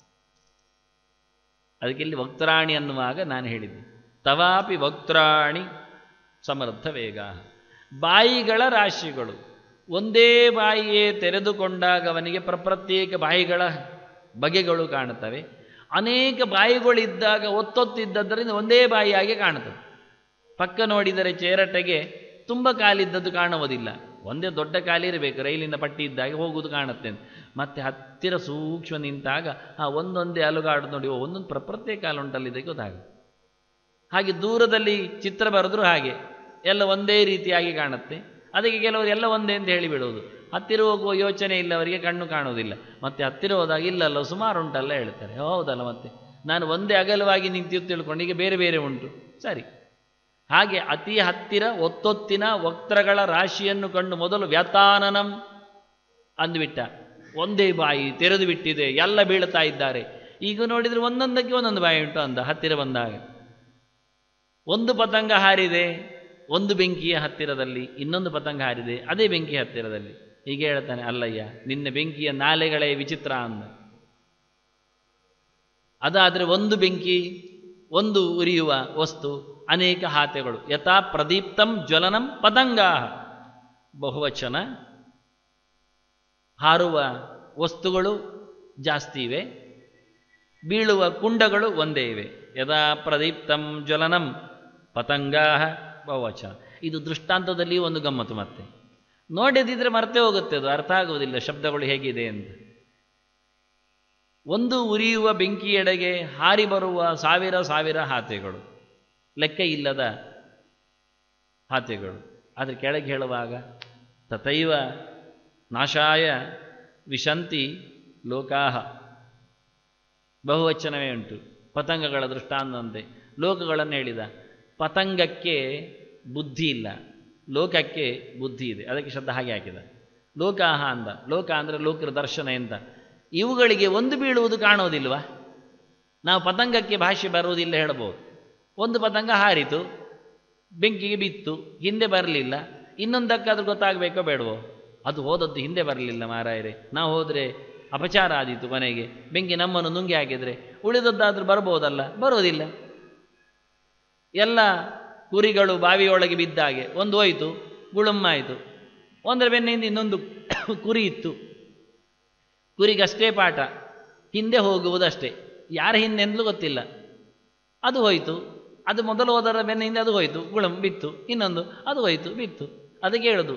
ಅದಕ್ಕೆ ಇಲ್ಲಿ ವಕ್ತಾಣಿ ಅನ್ನುವಾಗ ನಾನು ಹೇಳಿದ್ದೆ ತವಾಪಿ ವಕ್ತಾಣಿ ಸಮರ್ಥ ವೇಗ ಬಾಯಿಗಳ ರಾಶಿಗಳು ಒಂದೇ ಬಾಯಿಯೇ ತೆರೆದುಕೊಂಡಾಗ ಅವನಿಗೆ ಪ್ರತ್ಯೇಕ ಬಾಯಿಗಳ ಬಗೆಗಳು ಕಾಣುತ್ತವೆ ಅನೇಕ ಬಾಯಿಗಳಿದ್ದಾಗ ಒತ್ತೊತ್ತಿದ್ದರಿಂದ ಒಂದೇ ಬಾಯಿಯಾಗಿ ಕಾಣುತ್ತದೆ ಪಕ್ಕ ನೋಡಿದರೆ ಚೇರಟೆಗೆ ತುಂಬ ಕಾಲಿದ್ದದ್ದು ಕಾಣುವುದಿಲ್ಲ ಒಂದೇ ದೊಡ್ಡ ಕಾಲಿ ಇರಬೇಕು ರೈಲಿನ ಪಟ್ಟಿ ಇದ್ದಾಗ ಹೋಗುವುದು ಕಾಣುತ್ತೆ ಮತ್ತೆ ಹತ್ತಿರ ಸೂಕ್ಷ್ಮ ನಿಂತಾಗ ಆ ಒಂದೊಂದೇ ಅಲುಗಾಡು ನೋಡಿ ಓ, ಒಂದೊಂದು ಪ್ರ ಪ್ರತ್ಯೇಕ ಕಾಲು ಉಂಟಲ್ಲಿದೆ ಗೊತ್ತಾಗುತ್ತೆ ಹಾಗೆ ದೂರದಲ್ಲಿ ಚಿತ್ರ ಬರೆದ್ರು ಹಾಗೆ ಎಲ್ಲ ಒಂದೇ ರೀತಿಯಾಗಿ ಕಾಣುತ್ತೆ ಅದಕ್ಕೆ ಕೆಲವರು ಎಲ್ಲ ಒಂದೇ ಅಂತ ಹೇಳಿಬಿಡುವುದು ಹತ್ತಿರ ಹೋಗುವ ಯೋಚನೆ ಇಲ್ಲ ಅವರಿಗೆ ಕಣ್ಣು ಕಾಣುವುದಿಲ್ಲ ಮತ್ತೆ ಹತ್ತಿರ ಹೋದಾಗ ಇಲ್ಲಲ್ಲ ಸುಮಾರು ಉಂಟಲ್ಲ ಹೇಳ್ತಾರೆ ಹೌದಲ್ಲ ಮತ್ತೆ ನಾನು ಒಂದೇ ಅಗಲವಾಗಿ ನಿಂತು ತಿಳ್ಕೊಂಡು ಈಗ ಬೇರೆ ಬೇರೆ ಉಂಟು ಸರಿ ಹಾಗೆ ಅತಿ ಹತ್ತಿರ ಒತ್ತೊತ್ತಿನ ವಕ್ತ್ರಗಳ ರಾಶಿಯನ್ನು ಕಂಡು ಮೊದಲು ವ್ಯತಾನನಂ ಅಂದುಬಿಟ್ಟ ಒಂದೇ ಬಾಯಿ ತೆರೆದು ಬಿಟ್ಟಿದೆ ಎಲ್ಲ ಬೀಳ್ತಾ ಇದ್ದಾರೆ ಈಗ ನೋಡಿದರೆ ಒಂದೊಂದಕ್ಕೆ ಒಂದೊಂದು ಬಾಯಿ ಉಂಟು ಅಂದ ಹತ್ತಿರ ಬಂದಾಗ ಒಂದು ಪತಂಗ ಹಾರಿದೆ ಒಂದು ಬೆಂಕಿಯ ಹತ್ತಿರದಲ್ಲಿ ಇನ್ನೊಂದು ಪತಂಗ ಹಾರಿದೆ ಅದೇ ಬೆಂಕಿಯ ಹತ್ತಿರದಲ್ಲಿ ಹೀಗೆ ಹೇಳ್ತಾನೆ ಅಲ್ಲಯ್ಯ ನಿನ್ನ ಬೆಂಕಿಯ ನಾಲೆಗಳೇ ವಿಚಿತ್ರ ಅಂದ ಅದಾದರೆ ಒಂದು ಬೆಂಕಿ ಒಂದು ಉರಿಯುವ ವಸ್ತು ಅನೇಕ ಹಾತೆಗಳು ಯಥಾ ಪ್ರದೀಪ್ತಂ ಜ್ವಲನಂ ಪತಂಗಾ ಬಹುವಚನ ಹಾರುವ ವಸ್ತುಗಳು ಜಾಸ್ತಿ ಇವೆ ಬೀಳುವ ಕುಂಡಗಳು ಒಂದೇ ಇವೆ ಯದಾ ಪ್ರದೀಪ್ತಂ ಜ್ವಲನಂ ಪತಂಗಾ ಬಹುವಚನ ಇದು ದೃಷ್ಟಾಂತದಲ್ಲಿ ಒಂದು ಗಮ್ಮತ್ತು ಮತ್ತೆ ನೋಡಿದಿದ್ರೆ ಮರ್ತೇ ಹೋಗುತ್ತೆ ಅದು ಅರ್ಥ ಆಗುವುದಿಲ್ಲ ಶಬ್ದಗಳು ಹೇಗಿದೆ ಅಂತ ಒಂದು ಉರಿಯುವ ಬೆಂಕಿಯೆಡೆಗೆ ಹಾರಿ ಬರುವ ಸಾವಿರ ಸಾವಿರ ಹಾತೆಗಳು ಲೆಕ್ಕ ಇಲ್ಲದ ಹಾತೆಗಳು ಆದರೆ ಕೆಳಗೆ ಹೇಳುವಾಗ ತಥೈವ ನಾಶಾಯ ವಿಶಂತಿ ಲೋಕಾಹ ಬಹುವಚನವೇ ಉಂಟು ಪತಂಗಗಳ ದೃಷ್ಟಾಂತಂತೆ ಲೋಕಗಳನ್ನು ಹೇಳಿದ ಪತಂಗಕ್ಕೆ ಬುದ್ಧಿ ಇಲ್ಲ ಲೋಕಕ್ಕೆ ಬುದ್ಧಿ ಇದೆ ಅದಕ್ಕೆ ಶಬ್ದ ಹಾಗೆ ಹಾಕಿದ ಲೋಕಾಹ ಅಂದ ಲೋಕ ಅಂದರೆ ಲೋಕರ ದರ್ಶನ ಎಂತ ಇವುಗಳಿಗೆ ಒಂದು ಬೀಳುವುದು ಕಾಣೋದಿಲ್ವಾ ನಾವು ಪತಂಗಕ್ಕೆ ಭಾಷೆ ಬರುವುದಿಲ್ಲ ಹೇಳಬಹುದು ಒಂದು ಪತಂಗ ಹಾರಿತು ಬೆಂಕಿಗೆ ಬಿತ್ತು ಹಿಂದೆ ಬರಲಿಲ್ಲ ಇನ್ನೊಂದಕ್ಕಾದ್ರೂ ಗೊತ್ತಾಗಬೇಕೋ ಬೇಡವೋ ಅದು ಹೋದದ್ದು ಹಿಂದೆ ಬರಲಿಲ್ಲ ಮಾರಾಯರೆ ನಾವು ಹೋದರೆ ಅಪಚಾರ ಆದೀತು ಕೊನೆಗೆ ಬೆಂಕಿ ನಮ್ಮನ್ನು ನುಂಗಿ ಹಾಕಿದರೆ ಉಳಿದದ್ದಾದ್ರೂ ಬರ್ಬೋದಲ್ಲ ಬರೋದಿಲ್ಲ ಎಲ್ಲ ಕುರಿಗಳು ಬಾವಿಯೊಳಗೆ ಬಿದ್ದಾಗೆ ಒಂದು ಹೋಯಿತು ಗುಳುಮ್ಮಾಯಿತು ಒಂದರ ಬೆನ್ನಿಂದ ಇನ್ನೊಂದು ಕುರಿ ಇತ್ತು ಕುರಿಗಷ್ಟೇ ಪಾಠ ಹಿಂದೆ ಹೋಗುವುದಷ್ಟೇ ಯಾರ ಹಿಂದೆ ಎಂದಲೂ ಗೊತ್ತಿಲ್ಲ ಅದು ಹೋಯಿತು ಅದು ಮೊದಲು ಹೋದರ ಬೆನ್ನ ಹಿಂದೆ ಅದು ಹೋಯಿತು ಗುಳಂ ಬಿತ್ತು ಇನ್ನೊಂದು ಅದು ಹೋಯಿತು ಬಿತ್ತು ಅದಕ್ಕೆ ಹೇಳುದು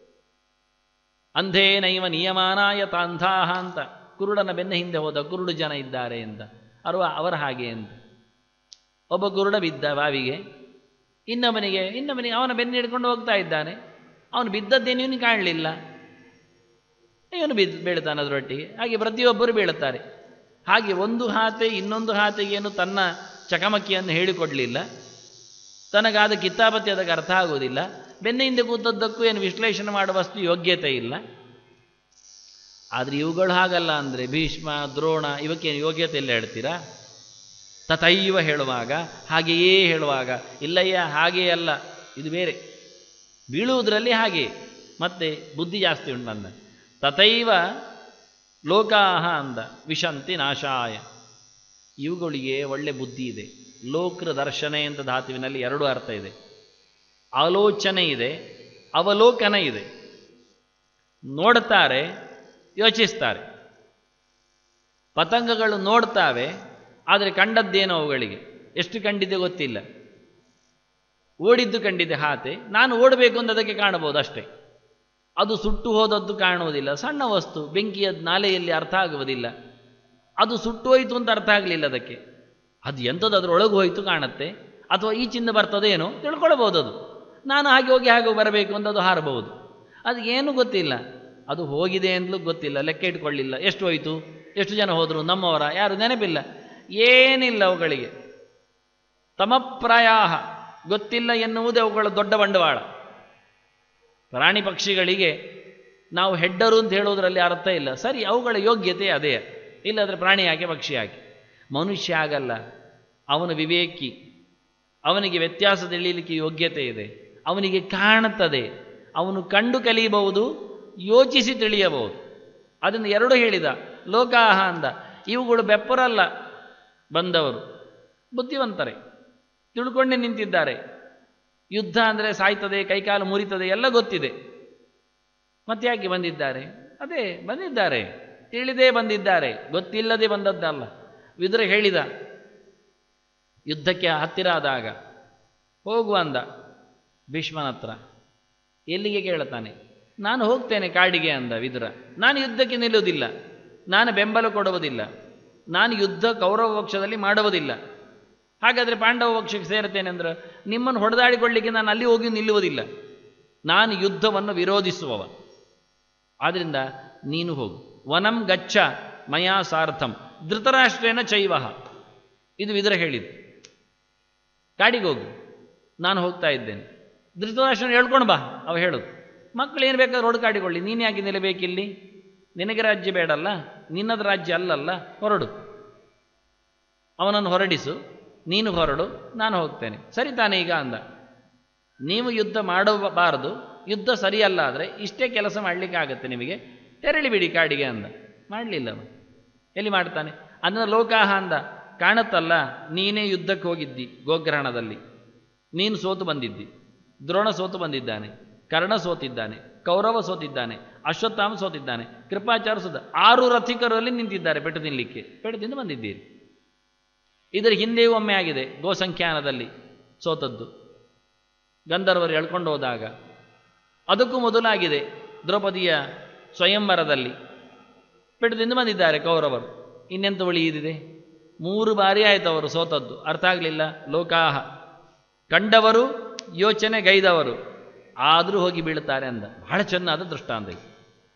ಅಂಧೇ ನೈವ ನಿಯಮಾನಾಯ ತಾಂಧಾಹ ಅಂತ ಕುರುಡನ ಬೆನ್ನ ಹಿಂದೆ ಹೋದ ಕುರುಡು ಜನ ಇದ್ದಾರೆ ಅಂತ ಅರುವ ಅವರ ಹಾಗೆ ಅಂತ ಒಬ್ಬ ಕುರುಡ ಬಿದ್ದ ಬಾವಿಗೆ ಇನ್ನೊಬ್ಬನಿಗೆ ಇನ್ನೊಬ್ಬನಿಗೆ ಅವನ ಬೆನ್ನು ಹಿಡ್ಕೊಂಡು ಹೋಗ್ತಾ ಇದ್ದಾನೆ ಅವನು ಬಿದ್ದದ್ದೇನು ಇವನಿಗೆ ಕಾಣಲಿಲ್ಲ ಇವನು ಬಿದ್ದು ಬೀಳ್ತಾನೆ ಅದರೊಟ್ಟಿಗೆ ಹಾಗೆ ಪ್ರತಿಯೊಬ್ಬರು ಬೀಳುತ್ತಾರೆ ಹಾಗೆ ಒಂದು ಹಾತೆ ಇನ್ನೊಂದು ಹಾತೆಗೇನು ತನ್ನ ಚಕಮಕಿಯನ್ನು ಹೇಳಿಕೊಡಲಿಲ್ಲ ತನಗಾದ ಕಿತಾಪತಿ ಅದಕ್ಕೆ ಅರ್ಥ ಆಗುವುದಿಲ್ಲ ಬೆನ್ನ ಹಿಂದೆ ಕೂತದ್ದಕ್ಕೂ ಏನು ವಿಶ್ಲೇಷಣೆ ಮಾಡುವಷ್ಟು ಯೋಗ್ಯತೆ ಇಲ್ಲ ಆದರೆ ಇವುಗಳು ಹಾಗಲ್ಲ ಅಂದರೆ ಭೀಷ್ಮ ದ್ರೋಣ ಇವಕ್ಕೇನು ಯೋಗ್ಯತೆ ಇಲ್ಲ ಹೇಳ್ತೀರಾ ತಥೈವ ಹೇಳುವಾಗ ಹಾಗೆಯೇ ಹೇಳುವಾಗ ಇಲ್ಲಯ್ಯ ಹಾಗೆಯೇ ಅಲ್ಲ ಇದು ಬೇರೆ ಬೀಳುವುದರಲ್ಲಿ ಹಾಗೆ ಮತ್ತೆ ಬುದ್ಧಿ ಜಾಸ್ತಿ ಉಂಟಂದ ತಥೈವ ಲೋಕಾಹ ಅಂದ ವಿಶಂತಿ ನಾಶಾಯ ಇವುಗಳಿಗೆ ಒಳ್ಳೆ ಬುದ್ಧಿ ಇದೆ ಲೋಕೃ ದರ್ಶನೆ ಅಂತ ಧಾತುವಿನಲ್ಲಿ ಎರಡು ಅರ್ಥ ಇದೆ ಆಲೋಚನೆ ಇದೆ ಅವಲೋಕನ ಇದೆ ನೋಡುತ್ತಾರೆ ಯೋಚಿಸ್ತಾರೆ ಪತಂಗಗಳು ನೋಡ್ತಾವೆ ಆದರೆ ಕಂಡದ್ದೇನೋ ಅವುಗಳಿಗೆ ಎಷ್ಟು ಕಂಡಿದೆ ಗೊತ್ತಿಲ್ಲ ಓಡಿದ್ದು ಕಂಡಿದೆ ಹಾತೆ ನಾನು ಓಡಬೇಕು ಅಂತ ಅದಕ್ಕೆ ಕಾಣಬಹುದು ಅಷ್ಟೇ ಅದು ಸುಟ್ಟು ಹೋದದ್ದು ಕಾಣುವುದಿಲ್ಲ ಸಣ್ಣ ವಸ್ತು ಬೆಂಕಿಯ ನಾಲೆಯಲ್ಲಿ ಅರ್ಥ ಆಗುವುದಿಲ್ಲ ಅದು ಸುಟ್ಟು ಹೋಯಿತು ಅಂತ ಅರ್ಥ ಆಗಲಿಲ್ಲ ಅದಕ್ಕೆ ಅದು ಎಂಥದ್ದು ಅದರೊಳಗೆ ಹೋಯಿತು ಕಾಣುತ್ತೆ ಅಥವಾ ಈಚಿಂದ ಬರ್ತದೇನೋ ತಿಳ್ಕೊಳ್ಬೋದು ಅದು ನಾನು ಹಾಗೆ ಹೋಗಿ ಹಾಗೆ ಬರಬೇಕು ಅಂತ ಅದು ಹಾರಬಹುದು ಅದು ಏನೂ ಗೊತ್ತಿಲ್ಲ ಅದು ಹೋಗಿದೆ ಅಂತಲೂ ಗೊತ್ತಿಲ್ಲ ಲೆಕ್ಕ ಇಟ್ಕೊಳ್ಳಿಲ್ಲ ಎಷ್ಟು ಹೋಯಿತು ಎಷ್ಟು ಜನ ಹೋದರು ನಮ್ಮವರ ಯಾರು ನೆನಪಿಲ್ಲ ಏನಿಲ್ಲ ಅವುಗಳಿಗೆ ತಮಪ್ರಾಯಾಹ ಗೊತ್ತಿಲ್ಲ ಎನ್ನುವುದೇ ಅವುಗಳ ದೊಡ್ಡ ಬಂಡವಾಳ ಪ್ರಾಣಿ ಪಕ್ಷಿಗಳಿಗೆ ನಾವು ಹೆಡ್ಡರು ಅಂತ ಹೇಳೋದ್ರಲ್ಲಿ ಅರ್ಥ ಇಲ್ಲ ಸರಿ ಅವುಗಳ ಯೋಗ್ಯತೆ ಅದೇ ಇಲ್ಲಾದರೆ ಪ್ರಾಣಿ ಯಾಕೆ ಪಕ್ಷಿ ಯಾಕೆ ಮನುಷ್ಯ ಆಗಲ್ಲ ಅವನು ವಿವೇಕಿ ಅವನಿಗೆ ವ್ಯತ್ಯಾಸ ತಿಳಿಯಲಿಕ್ಕೆ ಯೋಗ್ಯತೆ ಇದೆ ಅವನಿಗೆ ಕಾಣುತ್ತದೆ ಅವನು ಕಂಡು ಕಲಿಯಬಹುದು ಯೋಚಿಸಿ ತಿಳಿಯಬಹುದು ಅದನ್ನು ಎರಡು ಹೇಳಿದ ಲೋಕಾಹ ಅಂದ ಇವುಗಳು ಬೆಪ್ಪರಲ್ಲ ಬಂದವರು ಬುದ್ಧಿವಂತರೇ ತಿಳ್ಕೊಂಡೇ ನಿಂತಿದ್ದಾರೆ ಯುದ್ಧ ಅಂದರೆ ಸಾಯ್ತದೆ ಕೈಕಾಲು ಮುರಿತದೆ ಎಲ್ಲ ಗೊತ್ತಿದೆ ಮತ್ತೆ ಯಾಕೆ ಬಂದಿದ್ದಾರೆ ಅದೇ ಬಂದಿದ್ದಾರೆ ತಿಳಿದೇ ಬಂದಿದ್ದಾರೆ ಗೊತ್ತಿಲ್ಲದೆ ಬಂದದ್ದಲ್ಲ ವಿದುರ ಹೇಳಿದ ಯುದ್ಧಕ್ಕೆ ಹತ್ತಿರ ಆದಾಗ ಹೋಗು ಅಂದ ಭೀಷ್ಮನ ಹತ್ರ ಎಲ್ಲಿಗೆ ಕೇಳುತ್ತಾನೆ ನಾನು ಹೋಗ್ತೇನೆ ಕಾಡಿಗೆ ಅಂದ ವಿದುರ ನಾನು ಯುದ್ಧಕ್ಕೆ ನಿಲ್ಲುವುದಿಲ್ಲ ನಾನು ಬೆಂಬಲ ಕೊಡುವುದಿಲ್ಲ ನಾನು ಯುದ್ಧ ಕೌರವ ಪಕ್ಷದಲ್ಲಿ ಮಾಡುವುದಿಲ್ಲ ಹಾಗಾದರೆ ಪಾಂಡವ ಪಕ್ಷಕ್ಕೆ ಸೇರ್ತೇನೆ ಅಂದ್ರೆ ನಿಮ್ಮನ್ನು ಹೊಡೆದಾಡಿಕೊಳ್ಳಿಕ್ಕೆ ನಾನು ಅಲ್ಲಿ ಹೋಗಿ ನಿಲ್ಲುವುದಿಲ್ಲ ನಾನು ಯುದ್ಧವನ್ನು ವಿರೋಧಿಸುವವ ಆದ್ದರಿಂದ ನೀನು ಹೋಗು ವನಂ ಗಚ್ಚ ಮಯಾ ಸಾರ್ಥಂ ಧೃತರಾಷ್ಟ್ರೇನ ಚೈವಹ ಇದು ವಿದುರ ಹೇಳಿದ್ದು ಕಾಡಿಗೆ ಹೋಗು ನಾನು ಹೋಗ್ತಾ ಇದ್ದೇನೆ ಧೃತರಾಷ್ಟ್ರನ ಹೇಳ್ಕೊಂಡು ಬಾ ಅವ ಹೇಳೋದು ಮಕ್ಕಳು ಏನು ಬೇಕಾದ್ರೂ ಹೊಡ್ಕಾಡಿಕೊಳ್ಳಿ ನೀನು ಯಾಕೆ ನಿಲ್ಲಬೇಕಿಲ್ಲಿ ನಿನಗೆ ರಾಜ್ಯ ಬೇಡಲ್ಲ ನಿನ್ನದ ರಾಜ್ಯ ಅಲ್ಲಲ್ಲ ಹೊರಡು ಅವನನ್ನು ಹೊರಡಿಸು ನೀನು ಹೊರಡು ನಾನು ಹೋಗ್ತೇನೆ ಸರಿ ತಾನೇ ಈಗ ಅಂದ ನೀವು ಯುದ್ಧ ಮಾಡಬಾರದು ಯುದ್ಧ ಸರಿಯಲ್ಲ ಆದರೆ ಇಷ್ಟೇ ಕೆಲಸ ಮಾಡಲಿಕ್ಕೆ ಆಗುತ್ತೆ ನಿಮಗೆ ತೆರಳಿ ಬಿಡಿ ಕಾಡಿಗೆ ಅಂದ ಮಾಡಲಿಲ್ಲ ಅವ ಎಲ್ಲಿ ಮಾಡ್ತಾನೆ ಅದನ್ನ ಲೋಕಾಹ ಅಂದ ಕಾಣುತ್ತಲ್ಲ ನೀನೇ ಯುದ್ಧಕ್ಕೆ ಹೋಗಿದ್ದಿ ಗೋಗ್ರಹಣದಲ್ಲಿ ನೀನು ಸೋತು ಬಂದಿದ್ದಿ ದ್ರೋಣ ಸೋತು ಬಂದಿದ್ದಾನೆ ಕರ್ಣ ಸೋತಿದ್ದಾನೆ ಕೌರವ ಸೋತಿದ್ದಾನೆ ಅಶ್ವತ್ಥಾಮ ಸೋತಿದ್ದಾನೆ ಕೃಪಾಚಾರ್ಯ ಸೋತ ಆರು ರಥಿಕರಲ್ಲಿ ನಿಂತಿದ್ದಾರೆ ಪೆಟ್ಟು ತಿನ್ನಲಿಕ್ಕೆ ಪೆಟ್ಟು ತಿಂದು ಬಂದಿದ್ದೀರಿ ಇದರ ಹಿಂದೆಯೂ ಒಮ್ಮೆ ಆಗಿದೆ ಗೋಸಂಖ್ಯಾನದಲ್ಲಿ ಸೋತದ್ದು ಗಂಧರ್ವರು ಎಳ್ಕೊಂಡು ಹೋದಾಗ ಅದಕ್ಕೂ ಮೊದಲಾಗಿದೆ ದ್ರೌಪದಿಯ ಸ್ವಯಂವರದಲ್ಲಿ ಪೆಟ್ಟು ತಿಂದು ಬಂದಿದ್ದಾರೆ ಕೌರವರು ಇನ್ನೆಂತ ಉಳಿಯಿದಿದೆ ಮೂರು ಬಾರಿ ಆಯಿತು ಅವರು ಸೋತದ್ದು ಅರ್ಥ ಆಗಲಿಲ್ಲ ಲೋಕಾಹ ಕಂಡವರು ಯೋಚನೆ ಗೈದವರು ಆದರೂ ಹೋಗಿ ಬೀಳುತ್ತಾರೆ ಅಂದ ಬಹಳ ಚೆನ್ನಾದ ದೃಷ್ಟಾಂತ ಇದು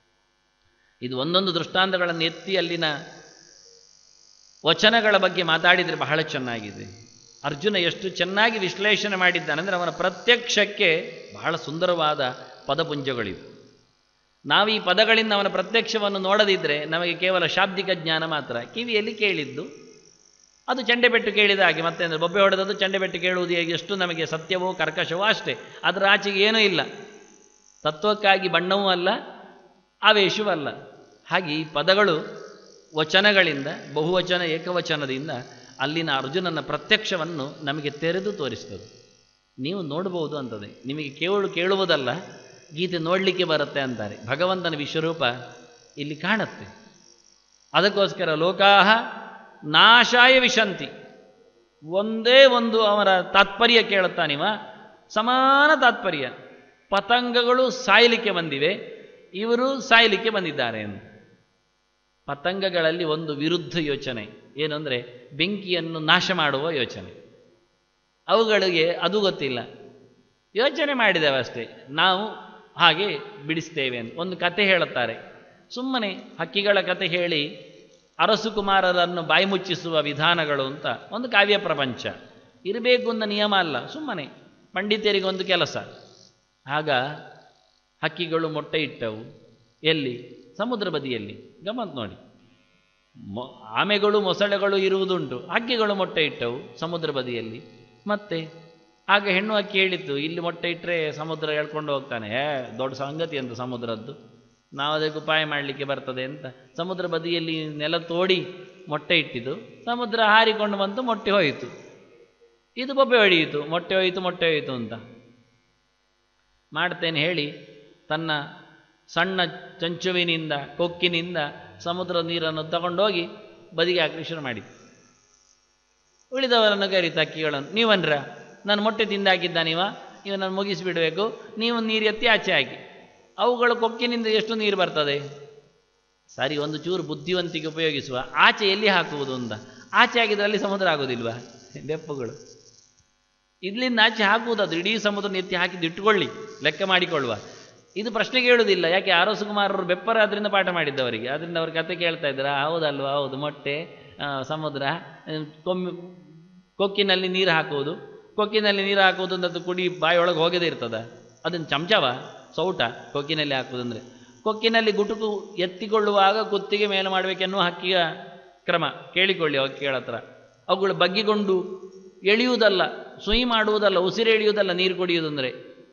ಇದು ಒಂದೊಂದು ದೃಷ್ಟಾಂತಗಳನ್ನು ಎತ್ತಿ ಅಲ್ಲಿನ ವಚನಗಳ ಬಗ್ಗೆ ಮಾತಾಡಿದರೆ ಬಹಳ ಚೆನ್ನಾಗಿದೆ ಅರ್ಜುನ ಎಷ್ಟು ಚೆನ್ನಾಗಿ ವಿಶ್ಲೇಷಣೆ ಮಾಡಿದ್ದಾನೆ ಅಂದರೆ ಅವನ ಪ್ರತ್ಯಕ್ಷಕ್ಕೆ ಬಹಳ ಸುಂದರವಾದ ಪದಪುಂಜಗಳಿವೆ ನಾವು ಈ ಪದಗಳಿಂದ ಅವನ ಪ್ರತ್ಯಕ್ಷವನ್ನು ನೋಡದಿದ್ದರೆ ನಮಗೆ ಕೇವಲ ಶಾಬ್ದಿಕ ಜ್ಞಾನ ಮಾತ್ರ ಕಿವಿಯಲ್ಲಿ ಕೇಳಿದ್ದು ಅದು ಚಂಡೆಬೆಟ್ಟು ಕೇಳಿದ ಹಾಗೆ ಮತ್ತೆ ಅಂದರೆ ಬೊಬ್ಬೆ ಹೊಡೆದದ್ದು ಚಂಡೆಬೆಟ್ಟು ಕೇಳುವುದು ಹೇಗೆ ಎಷ್ಟು ನಮಗೆ ಸತ್ಯವೋ ಕರ್ಕಶವೋ ಅಷ್ಟೇ ಅದರ ಆಚೆಗೆ ಏನೂ ಇಲ್ಲ ತತ್ವಕ್ಕಾಗಿ ಬಣ್ಣವೂ ಅಲ್ಲ ಆವೇಶವೂ ಅಲ್ಲ ಹಾಗೆ ಈ ಪದಗಳು ವಚನಗಳಿಂದ ಬಹುವಚನ ಏಕವಚನದಿಂದ ಅಲ್ಲಿನ ಅರ್ಜುನನ ಪ್ರತ್ಯಕ್ಷವನ್ನು ನಮಗೆ ತೆರೆದು ತೋರಿಸ್ತದೆ ನೀವು ನೋಡ್ಬೋದು ಅಂತದೆ ನಿಮಗೆ ಕೇಳು ಕೇಳುವುದಲ್ಲ ಗೀತೆ ನೋಡಲಿಕ್ಕೆ ಬರುತ್ತೆ ಅಂತಾರೆ ಭಗವಂತನ ವಿಶ್ವರೂಪ ಇಲ್ಲಿ ಕಾಣುತ್ತೆ ಅದಕ್ಕೋಸ್ಕರ ಲೋಕಾಹ ನಾಶಾಯ ವಿಶಂತಿ ಒಂದೇ ಒಂದು ಅವರ ತಾತ್ಪರ್ಯ ಕೇಳುತ್ತಾನಿವ ಸಮಾನ ತಾತ್ಪರ್ಯ ಪತಂಗಗಳು ಸಾಯಲಿಕ್ಕೆ ಬಂದಿವೆ ಇವರು ಸಾಯಲಿಕ್ಕೆ ಬಂದಿದ್ದಾರೆ ಎಂದು ಪತಂಗಗಳಲ್ಲಿ ಒಂದು ವಿರುದ್ಧ ಯೋಚನೆ ಏನು ಅಂದರೆ ಬೆಂಕಿಯನ್ನು ನಾಶ ಮಾಡುವ ಯೋಚನೆ ಅವುಗಳಿಗೆ ಅದು ಗೊತ್ತಿಲ್ಲ ಯೋಚನೆ ಮಾಡಿದ್ದೇವೆ ಅಷ್ಟೇ ನಾವು ಹಾಗೆ ಬಿಡಿಸ್ತೇವೆ ಅಂತ ಒಂದು ಕತೆ ಹೇಳುತ್ತಾರೆ ಸುಮ್ಮನೆ ಹಕ್ಕಿಗಳ ಕತೆ ಹೇಳಿ ಅರಸು ಕುಮಾರರನ್ನು ಬಾಯಿ ಮುಚ್ಚಿಸುವ ವಿಧಾನಗಳು ಅಂತ ಒಂದು ಕಾವ್ಯ ಪ್ರಪಂಚ ಇರಬೇಕು ಅಂತ ನಿಯಮ ಅಲ್ಲ ಸುಮ್ಮನೆ ಪಂಡಿತರಿಗೆ ಒಂದು ಕೆಲಸ ಆಗ ಹಕ್ಕಿಗಳು ಮೊಟ್ಟೆ ಇಟ್ಟವು ಎಲ್ಲಿ ಸಮುದ್ರ ಬದಿಯಲ್ಲಿ ಗಮತ್ ನೋಡಿ ಮೊ ಆಮೆಗಳು ಮೊಸಳೆಗಳು ಇರುವುದುಂಟು ಹಕ್ಕಿಗಳು ಮೊಟ್ಟೆ ಇಟ್ಟವು ಸಮುದ್ರ ಬದಿಯಲ್ಲಿ ಮತ್ತೆ ಆಗ ಹೆಣ್ಣು ಹಕ್ಕಿ ಹೇಳಿತ್ತು ಇಲ್ಲಿ ಮೊಟ್ಟೆ ಇಟ್ಟರೆ ಸಮುದ್ರ ಹೇಳ್ಕೊಂಡು ಹೋಗ್ತಾನೆ ಏ ದೊಡ್ಡ ಸಂಗತಿ ಅಂತ ಸಮುದ್ರದ್ದು ನಾವು ಅದಕ್ಕೆ ಉಪಾಯ ಮಾಡಲಿಕ್ಕೆ ಬರ್ತದೆ ಅಂತ ಸಮುದ್ರ ಬದಿಯಲ್ಲಿ ನೆಲ ತೋಡಿ ಮೊಟ್ಟೆ ಇಟ್ಟಿದ್ದು ಸಮುದ್ರ ಹಾರಿಕೊಂಡು ಬಂತು ಮೊಟ್ಟೆ ಹೋಯಿತು ಇದು ಬೊಬ್ಬೆ ಹೊಡೆಯಿತು ಮೊಟ್ಟೆ ಹೋಯಿತು ಮೊಟ್ಟೆ ಹೋಯಿತು ಅಂತ ಮಾಡ್ತೇನೆ ಹೇಳಿ ತನ್ನ ಸಣ್ಣ ಚಂಚುವಿನಿಂದ ಕೊಕ್ಕಿನಿಂದ ಸಮುದ್ರ ನೀರನ್ನು ತಗೊಂಡೋಗಿ ಬದಿಗೆ ಹಾಕಲಿ ಶುರು ಮಾಡಿ ಉಳಿದವರನ್ನು ಕರೀತು ಅಕ್ಕಿಗಳನ್ನು ನೀವನ್ರ ನಾನು ಮೊಟ್ಟೆ ತಿಂದಾಕಿದ್ದ ನೀವ ಇವನನ್ನು ಮುಗಿಸಿಬಿಡಬೇಕು ನೀವು ನೀರು ಎತ್ತಿ ಆಚೆ ಹಾಕಿ ಅವುಗಳ ಕೊಕ್ಕಿನಿಂದ ಎಷ್ಟು ನೀರು ಬರ್ತದೆ ಸರಿ ಒಂದು ಚೂರು ಬುದ್ಧಿವಂತಿಕೆ ಉಪಯೋಗಿಸುವ ಆಚೆ ಎಲ್ಲಿ ಹಾಕುವುದು ಅಂತ ಆಚೆ ಹಾಕಿದ್ರಲ್ಲಿ ಸಮುದ್ರ ಆಗೋದಿಲ್ವಾ ಬೆಪ್ಪುಗಳು ಇಲ್ಲಿಂದ ಆಚೆ ಹಾಕುವುದಾದ್ರು ಇಡೀ ಸಮುದ್ರ ಎತ್ತಿ ಹಾಕಿದ್ದು ಇಟ್ಟುಕೊಳ್ಳಿ ಲೆಕ್ಕ ಮಾಡಿಕೊಳ್ಳುವ ಇದು ಪ್ರಶ್ನೆ ಕೇಳುವುದಿಲ್ಲ ಯಾಕೆ ಆರ್ ಸುಕುಮಾರರು ಬೆಪ್ಪರ ಅದರಿಂದ ಪಾಠ ಮಾಡಿದ್ದವರಿಗೆ ಅದರಿಂದ ಅವ್ರ ಕತೆ ಕೇಳ್ತಾ ಇದ್ರ ಹೌದಲ್ವಾ ಹೌದು ಮೊಟ್ಟೆ ಆ, ಸಮುದ್ರ ಆ, ಕೊಮ್ಮಿ ಕೊಕ್ಕಿನಲ್ಲಿ ನೀರು ಹಾಕುವುದು ಕೊಕ್ಕಿನಲ್ಲಿ ನೀರು ಹಾಕುವುದು ಅಂತ ಕುಡಿ ಬಾಯೊಳಗೆ ಹೋಗದೇ ಇರ್ತದ ಅದನ್ನು ಚಮಚವ ಸೌಟ ಕೊಕ್ಕಿನಲ್ಲಿ ಹಾಕುವುದಂದ್ರೆ ಕೊಕ್ಕಿನಲ್ಲಿ ಗುಟುಕು ಎತ್ತಿಕೊಳ್ಳುವಾಗ ಕುತ್ತಿಗೆ ಮೇಲೆ ಮಾಡಬೇಕೆನ್ನುವ ಹಕ್ಕಿಯ ಕ್ರಮ ಕೇಳಿಕೊಳ್ಳಿ ಹಕ್ಕಿಗಳ ಹತ್ರ ಅವುಗಳು ಬಗ್ಗಿಕೊಂಡು ಎಳೆಯುವುದಲ್ಲ ಸುಯಿ ಮಾಡುವುದಲ್ಲ ಉಸಿರು ಎಳೆಯುವುದಲ್ಲ ನೀರು ಕುಡಿಯುವುದು ಅಂದರೆ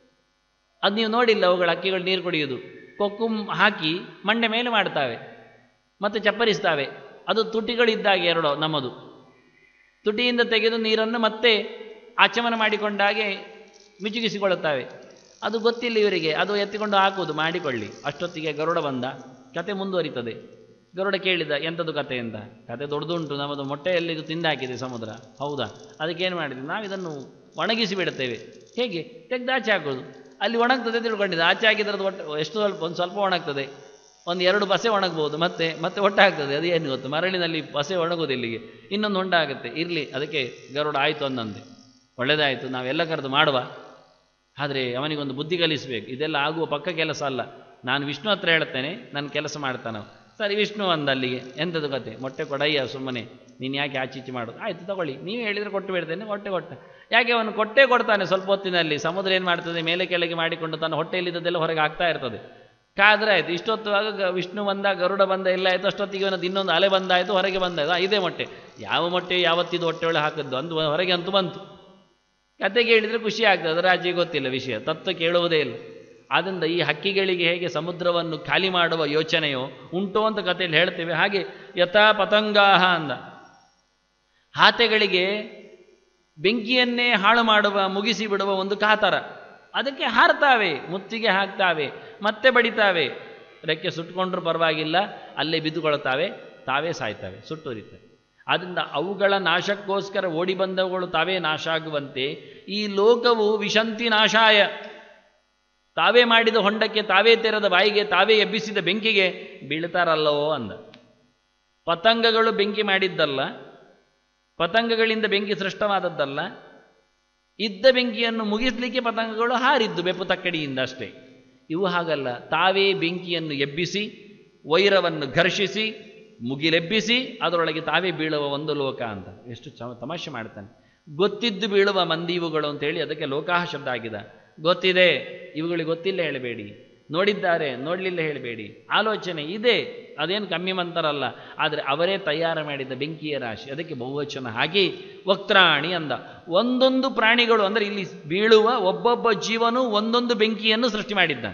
ಅದು ನೀವು ನೋಡಿಲ್ಲ ಅವುಗಳ ಹಕ್ಕಿಗಳು ನೀರು ಕುಡಿಯುವುದು ಕೊಕ್ಕು ಹಾಕಿ ಮಂಡೆ ಮೇಲೆ ಮಾಡ್ತಾವೆ ಮತ್ತು ಚಪ್ಪರಿಸ್ತಾವೆ ಅದು ತುಟಿಗಳಿದ್ದಾಗೆ ಎರಡೋ ನಮ್ಮದು ತುಟಿಯಿಂದ ತೆಗೆದು ನೀರನ್ನು ಮತ್ತೆ ಆಚಮನ ಮಾಡಿಕೊಂಡಾಗೆ ಮಿಚುಗಿಸಿಕೊಳ್ಳುತ್ತವೆ ಅದು ಗೊತ್ತಿಲ್ಲ ಇವರಿಗೆ ಅದು ಎತ್ತಿಕೊಂಡು ಹಾಕುವುದು ಮಾಡಿಕೊಳ್ಳಿ ಅಷ್ಟೊತ್ತಿಗೆ ಗರುಡ ಬಂದ ಕತೆ ಮುಂದುವರಿತದೆ ಗರುಡ ಕೇಳಿದ ಎಂಥದ್ದು ಕತೆ ಅಂತ ಕತೆ ದೊಡ್ಡದುಂಟು ನಮ್ಮದು ಮೊಟ್ಟೆಯಲ್ಲಿ ಇದು ತಿಂದಾಕಿದೆ ಸಮುದ್ರ ಹೌದಾ ಅದಕ್ಕೇನು ಮಾಡಿದ್ವಿ ನಾವು ಇದನ್ನು ಒಣಗಿಸಿ ಬಿಡುತ್ತೇವೆ ಹೇಗೆ ತೆಗೆದು ಆಚೆ ಹಾಕೋದು ಅಲ್ಲಿ ಒಣಗ್ತದೆ ತಿಳ್ಕೊಂಡಿದ್ದೆ ಆಚೆ ಹಾಕಿದ್ರದ್ದು ಒಟ್ಟು ಎಷ್ಟು ಸ್ವಲ್ಪ ಒಂದು ಸ್ವಲ್ಪ ಒಣಗ್ತದೆ ಒಂದು ಎರಡು ಬಸೆ ಒಣಗ್ಬೋದು ಮತ್ತೆ ಮತ್ತೆ ಒಟ್ಟಾಗ್ತದೆ ಅದು ಏನು ಗೊತ್ತು ಮರಳಿನಲ್ಲಿ ಬಸೆ ಒಣಗೋದು ಇಲ್ಲಿಗೆ ಇನ್ನೊಂದು ಹೊಂಡ ಆಗುತ್ತೆ ಇರಲಿ ಅದಕ್ಕೆ ಗರುಡ ಆಯಿತು ಅಂದಂತೆ ಒಳ್ಳೆಯದಾಯಿತು ನಾವೆಲ್ಲ ಕರೆದು ಮಾಡುವ ಆದರೆ ಅವನಿಗೊಂದು ಬುದ್ಧಿ ಕಲಿಸಬೇಕು ಇದೆಲ್ಲ ಆಗುವ ಪಕ್ಕ ಕೆಲಸ ಅಲ್ಲ ನಾನು ವಿಷ್ಣು ಹತ್ರ ಹೇಳ್ತೇನೆ ನನ್ನ ಕೆಲಸ ಮಾಡ್ತಾನೆ ಸರಿ ವಿಷ್ಣು ಅಂದ ಅಲ್ಲಿಗೆ ಎಂಥದ್ದು ಕತೆ ಮೊಟ್ಟೆ ಕೊಡಯ್ಯ ಸುಮ್ಮನೆ ನೀನು ಯಾಕೆ ಆಚೀಚೆ ಮಾಡೋದು ಆಯಿತು ತಗೊಳ್ಳಿ ನೀವು ಹೇಳಿದರೆ ಕೊಟ್ಟು ಬಿಡ್ತೇನೆ ಹೊಟ್ಟೆ ಕೊಟ್ಟ ಯಾಕೆ ಅವನು ಕೊಟ್ಟೆ ಕೊಡ್ತಾನೆ ಸ್ವಲ್ಪ ಹೊತ್ತಿನಲ್ಲಿ ಸಮುದ್ರ ಏನು ಮಾಡ್ತದೆ ಮೇಲೆ ಕೆಳಗೆ ಮಾಡಿಕೊಂಡು ತನ್ನ ಹೊಟ್ಟೆಯಲ್ಲಿದ್ದದೆಲ್ಲ ಹೊರಗೆ ಆಗ್ತಾ ಇರ್ತದೆ ಕಾದ್ರೆ ಆಯಿತು ಇಷ್ಟೊತ್ತುವಾಗ ಗ- ವಿಷ್ಣು ಬಂದ ಗರುಡ ಬಂದ ಎಲ್ಲ ಆಯಿತು ಅಷ್ಟೊತ್ತಿಗೆ ಅವನದ್ದು ಇನ್ನೊಂದು ಅಲೆ ಬಂದಾಯಿತು ಹೊರಗೆ ಬಂದಾಯ್ತು ಆ, ಇದೇ ಮೊಟ್ಟೆ ಯಾವ ಮೊಟ್ಟೆ ಯಾವತ್ತಿದು ಹೊಟ್ಟೆ ಒಳಗೆ ಹಾಕಿದ್ದು ಅಂದು ಹೊರಗೆ ಅಂತೂ ಬಂತು ಕತೆ ಕೇಳಿದರೆ ಖುಷಿ ಆಗ್ತದೆ ಅದರ ಆಚೆಗೆ ಗೊತ್ತಿಲ್ಲ ವಿಷಯ ತತ್ವ ಕೇಳುವುದೇ ಇಲ್ಲ ಆದ್ದರಿಂದ ಈ ಹಕ್ಕಿಗಳಿಗೆ ಹೇಗೆ ಸಮುದ್ರವನ್ನು ಖಾಲಿ ಮಾಡುವ ಯೋಚನೆಯೋ ಉಂಟು ಅಂತ ಕಥೆಯಲ್ಲಿ ಹೇಳ್ತೇವೆ ಹಾಗೆ ಯಥಾ ಪತಂಗಾಹ ಅಂದ ಹಾತೆಗಳಿಗೆ ಬೆಂಕಿಯನ್ನೇ ಹಾಳು ಮಾಡುವ ಮುಗಿಸಿ ಬಿಡುವ ಒಂದು ಕಾತರ ಅದಕ್ಕೆ ಹಾರ್ತಾವೆ ಮುತ್ತಿಗೆ ಹಾಕ್ತಾವೆ ಮತ್ತೆ ಬಡಿತಾವೆ ರೆಕ್ಕೆ ಸುಟ್ಕೊಂಡ್ರೂ ಪರವಾಗಿಲ್ಲ ಅಲ್ಲೇ ಬಿದ್ದುಕೊಳ್ತಾವೆ ತಾವೇ ಸಾಯ್ತವೆ ಸುಟ್ಟುರಿತವೆ ಆದ್ದರಿಂದ ಅವುಗಳ ನಾಶಕ್ಕೋಸ್ಕರ ಓಡಿ ಬಂದವುಗಳು ತಾವೇ ನಾಶ ಆಗುವಂತೆ ಈ ಲೋಕವು ವಿಶಂತಿ ನಾಶಾಯ ತಾವೇ ಮಾಡಿದ ಹೊಂಡಕ್ಕೆ ತಾವೇ ತೆರೆದ ಬಾಯಿಗೆ ತಾವೇ ಎಬ್ಬಿಸಿದ ಬೆಂಕಿಗೆ ಬೀಳ್ತಾರಲ್ಲವೋ ಅಂದ ಪತಂಗಗಳು ಬೆಂಕಿ ಮಾಡಿದ್ದಲ್ಲ ಪತಂಗಗಳಿಂದ ಬೆಂಕಿ ಸೃಷ್ಟವಾದದ್ದಲ್ಲ ಇದ್ದ ಬೆಂಕಿಯನ್ನು ಮುಗಿಸ್ಲಿಕ್ಕೆ ಪತಂಗಗಳು ಹಾರಿದ್ದು ಬೆಪ್ಪು ತಕ್ಕಡಿಯಿಂದ ಅಷ್ಟೇ ಇವು ಹಾಗಲ್ಲ ತಾವೇ ಬೆಂಕಿಯನ್ನು ಎಬ್ಬಿಸಿ ವೈರವನ್ನು ಘರ್ಷಿಸಿ ಮುಗಿಲೆಬ್ಬಿಸಿ ಅದರೊಳಗೆ ತಾವೇ ಬೀಳುವ ಒಂದು ಲೋಕ ಅಂತ ಎಷ್ಟು ಚ ತಮಾಷೆ ಮಾಡ್ತಾನೆ ಗೊತ್ತಿದ್ದು ಬೀಳುವ ಮಂದಿ ಇವುಗಳು ಅಂತೇಳಿ ಅದಕ್ಕೆ ಲೋಕಾಹ ಶಬ್ದ ಆಗಿದೆ ಗೊತ್ತಿದೆ ಇವುಗಳಿಗೆ ಗೊತ್ತಿಲ್ಲ ಹೇಳಬೇಡಿ ನೋಡಿದ್ದಾರೆ ನೋಡಲಿಲ್ಲ ಹೇಳಬೇಡಿ ಆಲೋಚನೆ ಇದೆ ಅದೇನು ಕಮ್ಮಿ ಮಂತರಲ್ಲ ಆದರೆ ಅವರೇ ತಯಾರು ಮಾಡಿದ ಬೆಂಕಿಯ ರಾಶಿ ಅದಕ್ಕೆ ಬಹುವಚನ ಹಾಗೆ ವಕ್ರಾಣಿ ಅಂದ ಒಂದೊಂದು ಪ್ರಾಣಿಗಳು ಅಂದರೆ ಇಲ್ಲಿ ಬೀಳುವ ಒಬ್ಬೊಬ್ಬ ಜೀವನು ಒಂದೊಂದು ಬೆಂಕಿಯನ್ನು ಸೃಷ್ಟಿ ಮಾಡಿದ್ದಾನೆ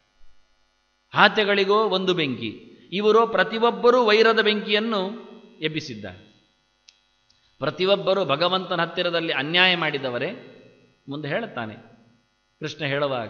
ಹಾತೆಗಳಿಗೋ ಒಂದು ಬೆಂಕಿ ಇವರು ಪ್ರತಿಯೊಬ್ಬರೂ ವೈರದ ಬೆಂಕಿಯನ್ನು ಎಬ್ಬಿಸಿದ್ದಾರೆ ಪ್ರತಿಯೊಬ್ಬರು ಭಗವಂತನ ಹತ್ತಿರದಲ್ಲಿ ಅನ್ಯಾಯ ಮಾಡಿದವರೇ ಮುಂದೆ ಹೇಳುತ್ತಾನೆ ಕೃಷ್ಣ ಹೇಳುವಾಗ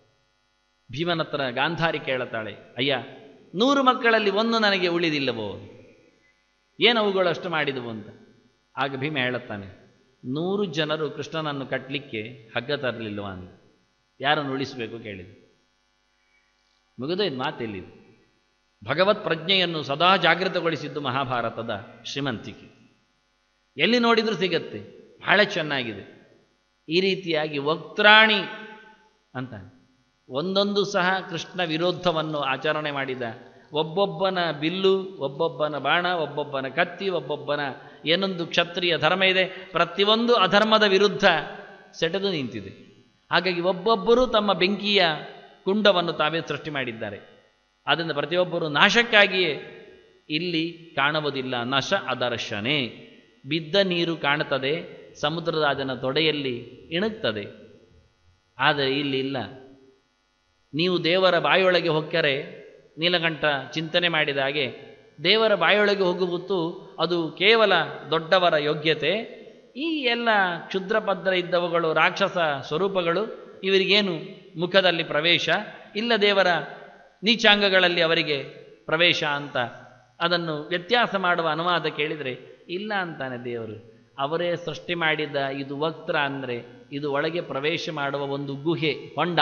ಭೀಮನ ಹತ್ರ ಗಾಂಧಾರಿ ಕೇಳುತ್ತಾಳೆ ಅಯ್ಯ ನೂರು ಮಕ್ಕಳಲ್ಲಿ ಒಂದು ನನಗೆ ಉಳಿದಿಲ್ಲವೋ ಏನು ಅವುಗಳು ಅಷ್ಟು ಮಾಡಿದವು ಅಂತ ಆಗ ಭೀಮ ಹೇಳುತ್ತಾನೆ ನೂರು ಜನರು ಕೃಷ್ಣನನ್ನು ಕಟ್ಟಲಿಕ್ಕೆ ಹಗ್ಗ ತರಲಿಲ್ವಾ ಅಂತ ಯಾರನ್ನು ಉಳಿಸಬೇಕು ಕೇಳಿದ ಮುಗಿದೋಯ್ತು ಮಾತೆಲ್ಲಿದೆ ಭಗವತ್ ಪ್ರಜ್ಞೆಯನ್ನು ಸದಾ ಜಾಗೃತಗೊಳಿಸಿದ್ದು ಮಹಾಭಾರತದ ಶ್ರೀಮಂತಿಕೆ ಎಲ್ಲಿ ನೋಡಿದರೂ ಸಿಗತ್ತೆ ಬಹಳ ಚೆನ್ನಾಗಿದೆ ಈ ರೀತಿಯಾಗಿ ವಕ್ರಾಣಿ ಅಂತ ಒಂದೊಂದು ಸಹ ಕೃಷ್ಣ ವಿರೋಧವನ್ನು ಆಚರಣೆ ಮಾಡಿದ ಒಬ್ಬೊಬ್ಬನ ಬಿಲ್ಲು ಒಬ್ಬೊಬ್ಬನ ಬಾಣ ಒಬ್ಬೊಬ್ಬನ ಕತ್ತಿ ಒಬ್ಬೊಬ್ಬನ ಏನೊಂದು ಕ್ಷತ್ರಿಯ ಧರ್ಮ ಇದೆ ಪ್ರತಿಯೊಂದು ಅಧರ್ಮದ ವಿರುದ್ಧ ಸೆಟೆದು ನಿಂತಿದೆ ಹಾಗಾಗಿ ಒಬ್ಬೊಬ್ಬರೂ ತಮ್ಮ ಬೆಂಕಿಯ ಕುಂಡವನ್ನು ತಾವೇ ಸೃಷ್ಟಿ ಮಾಡಿದ್ದಾರೆ ಆದ್ದರಿಂದ ಪ್ರತಿಯೊಬ್ಬರು ನಾಶಕ್ಕಾಗಿಯೇ ಇಲ್ಲಿ ಕಾಣುವುದಿಲ್ಲ ನಶ ಅದರ್ಶನೆ ಬಿದ್ದ ನೀರು ಕಾಣುತ್ತದೆ ಸಮುದ್ರರಾಜನ ತೊಡೆಯಲ್ಲಿ ಇಣುಕ್ತದೆ ಆದರೆ ಇಲ್ಲಿ ಇಲ್ಲ ನೀವು ದೇವರ ಬಾಯೊಳಗೆ ಹೊಕ್ಕರೆ ನೀಲಕಂಠ ಚಿಂತನೆ ಮಾಡಿದ ಹಾಗೆ ದೇವರ ಬಾಯೊಳಗೆ ಹೋಗುವುದು ಅದು ಕೇವಲ ದೊಡ್ಡವರ ಯೋಗ್ಯತೆ ಈ ಎಲ್ಲ ಕ್ಷುದ್ರಪದ್ರ ಇದ್ದವುಗಳು ರಾಕ್ಷಸ ಸ್ವರೂಪಗಳು ಇವರಿಗೇನು ಮುಖದಲ್ಲಿ ಪ್ರವೇಶ ಇಲ್ಲ ದೇವರ ನೀಚಾಂಗಗಳಲ್ಲಿ ಅವರಿಗೆ ಪ್ರವೇಶ ಅಂತ ಅದನ್ನು ವ್ಯತ್ಯಾಸ ಮಾಡುವ ಅನುವಾದ ಕೇಳಿದರೆ ಇಲ್ಲ ಅಂತಾನೆ ದೇವರು ಅವರೇ ಸೃಷ್ಟಿ ಮಾಡಿದ ಇದು ವಕ್ರ ಅಂದರೆ ಇದು ಒಳಗೆ ಪ್ರವೇಶ ಮಾಡುವ ಒಂದು ಗುಹೆ ಹೊಂಡ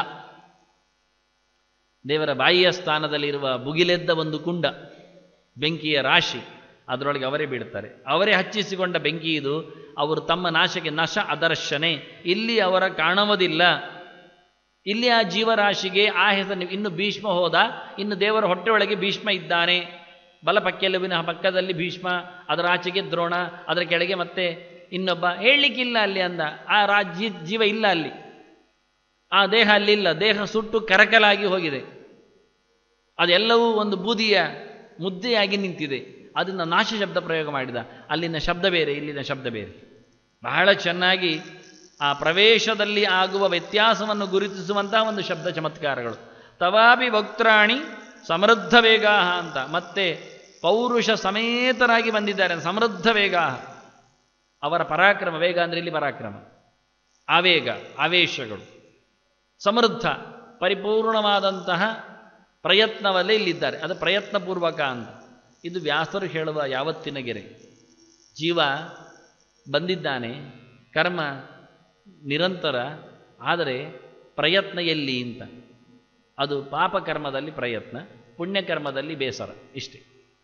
ದೇವರ ಬಾಯಿಯ ಸ್ಥಾನದಲ್ಲಿರುವ ಬುಗಿಲೆದ್ದ ಒಂದು ಕುಂಡ ಬೆಂಕಿಯ ರಾಶಿ ಅದರೊಳಗೆ ಅವರೇ ಬೀಳ್ತಾರೆ ಅವರೇ ಹಚ್ಚಿಸಿಕೊಂಡ ಬೆಂಕಿ ಇದು ಅವರು ತಮ್ಮ ನಾಶಕ್ಕೆ ನಶ ಅದರ್ಶನೆ ಇಲ್ಲಿ ಅವರ ಕಾಣುವುದಿಲ್ಲ ಇಲ್ಲಿ ಆ ಜೀವರಾಶಿಗೆ ಆ ಹೆಸರು ಇನ್ನು ಭೀಷ್ಮ ಹೋದ ಇನ್ನು ದೇವರ ಹೊಟ್ಟೆಯೊಳಗೆ ಭೀಷ್ಮ ಇದ್ದಾನೆ ಬಲಪಕ್ಕೆಲುವಿನ ಪಕ್ಕದಲ್ಲಿ ಭೀಷ್ಮ ಅದರ ಆಚೆಗೆ ದ್ರೋಣ ಅದರ ಕೆಳಗೆ ಮತ್ತೆ ಇನ್ನೊಬ್ಬ ಹೇಳಲಿಕ್ಕಿಲ್ಲ ಅಲ್ಲಿ ಅಂದ ಆ ರಾಜ್ಯ ಜೀವ ಇಲ್ಲ ಅಲ್ಲಿ ಆ ದೇಹ ಅಲ್ಲಿಲ್ಲ ದೇಹ ಸುಟ್ಟು ಕರಕಲಾಗಿ ಹೋಗಿದೆ ಅದೆಲ್ಲವೂ ಒಂದು ಬೂದಿಯ ಮುದ್ದೆಯಾಗಿ ನಿಂತಿದೆ ಅದನ್ನು ನಾಶ ಶಬ್ದ ಪ್ರಯೋಗ ಮಾಡಿದ ಅಲ್ಲಿನ ಶಬ್ದ ಬೇರೆ ಇಲ್ಲಿನ ಶಬ್ದ ಬೇರೆ ಬಹಳ ಚೆನ್ನಾಗಿ ಆ ಪ್ರವೇಶದಲ್ಲಿ ಆಗುವ ವ್ಯತ್ಯಾಸವನ್ನು ಗುರುತಿಸುವಂತಹ ಒಂದು ಶಬ್ದ ಚಮತ್ಕಾರಗಳು ತವಾಪಿ ವಕ್ತ್ರಾಣಿ ಸಮೃದ್ಧ ವೇಗಾಹ ಅಂತ ಮತ್ತೆ ಪೌರುಷ ಸಮೇತರಾಗಿ ಬಂದಿದ್ದಾರೆ ಸಮೃದ್ಧ ವೇಗಾಹ ಅವರ ಪರಾಕ್ರಮ ವೇಗ ಅಂದರೆ ಇಲ್ಲಿ ಪರಾಕ್ರಮ ಆವೇಗ ಆವೇಶಗಳು ಸಮೃದ್ಧ ಪರಿಪೂರ್ಣವಾದಂತಹ ಪ್ರಯತ್ನವಲ್ಲೇ ಇಲ್ಲಿದ್ದಾರೆ ಅದು ಪ್ರಯತ್ನಪೂರ್ವಕ ಅಂತ ಇದು ವ್ಯಾಸರು ಹೇಳುವ ಯಾವತ್ತಿನ ಗೆರೆ ಜೀವ ಬಂದಿದ್ದಾನೆ ಕರ್ಮ ನಿರಂತರ ಆದರೆ ಪ್ರಯತ್ನ ಎಲ್ಲಿ ಅಂತ ಅದು ಪಾಪಕರ್ಮದಲ್ಲಿ ಪ್ರಯತ್ನ ಪುಣ್ಯಕರ್ಮದಲ್ಲಿ ಬೇಸರ ಇಷ್ಟೇ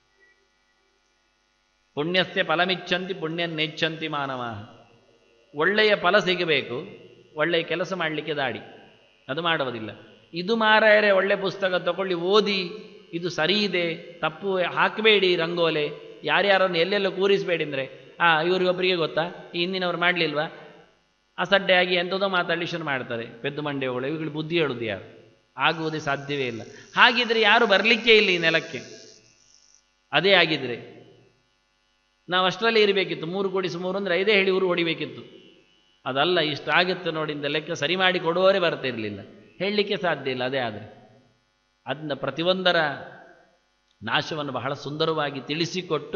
ಪುಣ್ಯಸ್ಯ ಫಲಮಿಚ್ಛಂತಿ ಪುಣ್ಯ ನೆಚ್ಚಂತಿ ಮಾನವ ಒಳ್ಳೆಯ ಫಲ ಸಿಗಬೇಕು ಒಳ್ಳೆಯ ಕೆಲಸ ಮಾಡಲಿಕ್ಕೆ ದಾಡಿ ಅದು ಮಾಡುವುದಿಲ್ಲ ಇದು ಮಾರಾಯರೆ ಒಳ್ಳೆ ಪುಸ್ತಕ ತಗೊಳ್ಳಿ ಓದಿ ಇದು ಸರಿ ಇದೆ ತಪ್ಪು ಹಾಕಬೇಡಿ ರಂಗೋಲೆ ಯಾರ್ಯಾರನ್ನು ಎಲ್ಲೆಲ್ಲ ಕೂರಿಸಬೇಡಿ ಅಂದರೆ ಆ ಇವರಿಗೊಬ್ಬರಿಗೆ ಗೊತ್ತಾ ಈ ಹಿಂದಿನವ್ರು ಮಾಡಲಿಲ್ವಾ ಅಸಡ್ಡೆಯಾಗಿ ಎಂಥದೋ ಮಾತಾಡಲಿ ಶುರು ಮಾಡ್ತಾರೆ ಪೆದ್ದು ಮಂಡ್ಯಗಳು ಇವುಗಳು ಬುದ್ಧಿ ಹೇಳುದು ಯಾರು ಆಗುವುದೇ ಸಾಧ್ಯವೇ ಇಲ್ಲ ಹಾಗಿದ್ರೆ ಯಾರು ಬರಲಿಕ್ಕೆ ಇಲ್ಲ ಈ ನೆಲಕ್ಕೆ ಅದೇ ಆಗಿದ್ರೆ ನಾವು ಅಷ್ಟರಲ್ಲೇ ಇರಬೇಕಿತ್ತು ಮೂರು ಕೊಡಿಸು ಮೂರು ಅಂದರೆ ಐದೇ ಹೇಳಿ ಊರು ಹೊಡಿಬೇಕಿತ್ತು ಅದಲ್ಲ ಇಷ್ಟ ಆಗುತ್ತೆ ನೋಡಿ ಇಂದ ಲೆಕ್ಕ ಸರಿ ಮಾಡಿ ಕೊಡುವವರೇ ಬರ್ತಾ ಇರಲಿಲ್ಲ ಹೇಳಲಿಕ್ಕೆ ಸಾಧ್ಯ ಇಲ್ಲ ಅದೇ ಆದರೆ ಅದನ್ನ ಪ್ರತಿಯೊಂದರ ನಾಶವನ್ನು ಬಹಳ ಸುಂದರವಾಗಿ ತಿಳಿಸಿಕೊಟ್ಟು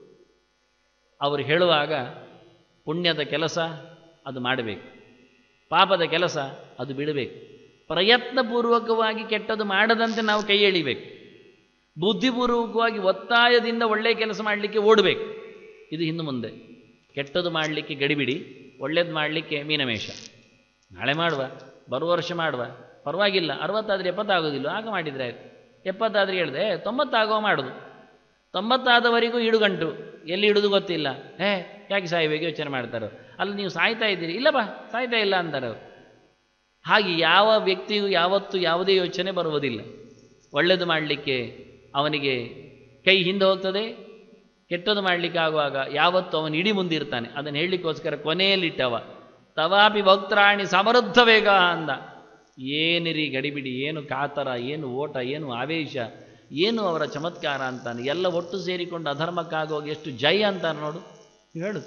ಅವರು ಹೇಳುವಾಗ ಪುಣ್ಯದ ಕೆಲಸ ಅದು ಮಾಡಬೇಕು ಪಾಪದ ಕೆಲಸ ಅದು ಬಿಡಬೇಕು ಪ್ರಯತ್ನಪೂರ್ವಕವಾಗಿ ಕೆಟ್ಟದ್ದು ಮಾಡದಂತೆ ನಾವು ಕೈ ಎಳಿಬೇಕು ಬುದ್ಧಿಪೂರ್ವಕವಾಗಿ ಒತ್ತಾಯದಿಂದ ಒಳ್ಳೆಯ ಕೆಲಸ ಮಾಡಲಿಕ್ಕೆ ಓಡಬೇಕು ಇದು ಇನ್ನು ಮುಂದೆ ಕೆಟ್ಟದ್ದು ಮಾಡಲಿಕ್ಕೆ ಗಡಿಬಿಡಿ ಒಳ್ಳೇದು ಮಾಡಲಿಕ್ಕೆ ಮೀನಮೇಷ ನಾಳೆ ಮಾಡುವ ಬರುವ ವರ್ಷ ಮಾಡುವ ಪರವಾಗಿಲ್ಲ ಅರವತ್ತಾದ್ರೆ ಎಪ್ಪತ್ತಾಗೋದಿಲ್ಲ ಆಗ ಮಾಡಿದರೆ ಆಯ್ತು ಎಪ್ಪತ್ತಾದ್ರೆ ಹೇಳಿದೆ ತೊಂಬತ್ತಾಗೋ ಮಾಡೋದು ತೊಂಬತ್ತಾದವರೆಗೂ ಇಡುಗಂಟು ಎಲ್ಲಿ ಇಡುದು ಗೊತ್ತಿಲ್ಲ ಹೇ ಯಾಕೆ ಸಾಯಬೇಕು ಯೋಚನೆ ಮಾಡ್ತಾರೋ ಅಲ್ಲಿ ನೀವು ಸಾಯ್ತಾ ಇದ್ದೀರಿ ಇಲ್ಲ ಬಾ ಸಾಯ್ತಾ ಇಲ್ಲ ಅಂತಾರೆ ಅವರು ಹಾಗೆ ಯಾವ ವ್ಯಕ್ತಿಗೂ ಯಾವತ್ತೂ ಯಾವುದೇ ಯೋಚನೆ ಬರುವುದಿಲ್ಲ ಒಳ್ಳೆಯದು ಮಾಡಲಿಕ್ಕೆ ಅವನಿಗೆ ಕೈ ಹಿಂದೆ ಹೋಗ್ತದೆ ಕೆಟ್ಟದ್ದು ಮಾಡಲಿಕ್ಕೆ ಆಗುವಾಗ ಯಾವತ್ತು ಅವನು ಇಡೀ ಮುಂದಿರ್ತಾನೆ ಅದನ್ನು ಹೇಳಲಿಕ್ಕೋಸ್ಕರ ಕೊನೆಯಲ್ಲಿಟ್ಟವ ತವಾಪಿ ಭಕ್ತರಾಣಿ ಸಮೃದ್ಧ ವೇಗ ಅಂದ ಏನಿರಿ ಗಡಿಬಿಡಿ ಏನು ಕಾತರ ಏನು ಓಟ ಏನು ಆವೇಶ ಏನು ಅವರ ಚಮತ್ಕಾರ ಅಂತಾನೆ ಎಲ್ಲ ಒಟ್ಟು ಸೇರಿಕೊಂಡು ಅಧರ್ಮಕ್ಕಾಗುವಾಗ ಎಷ್ಟು ಜೈ ಅಂತಾನೆ ನೋಡು ಹೇಳು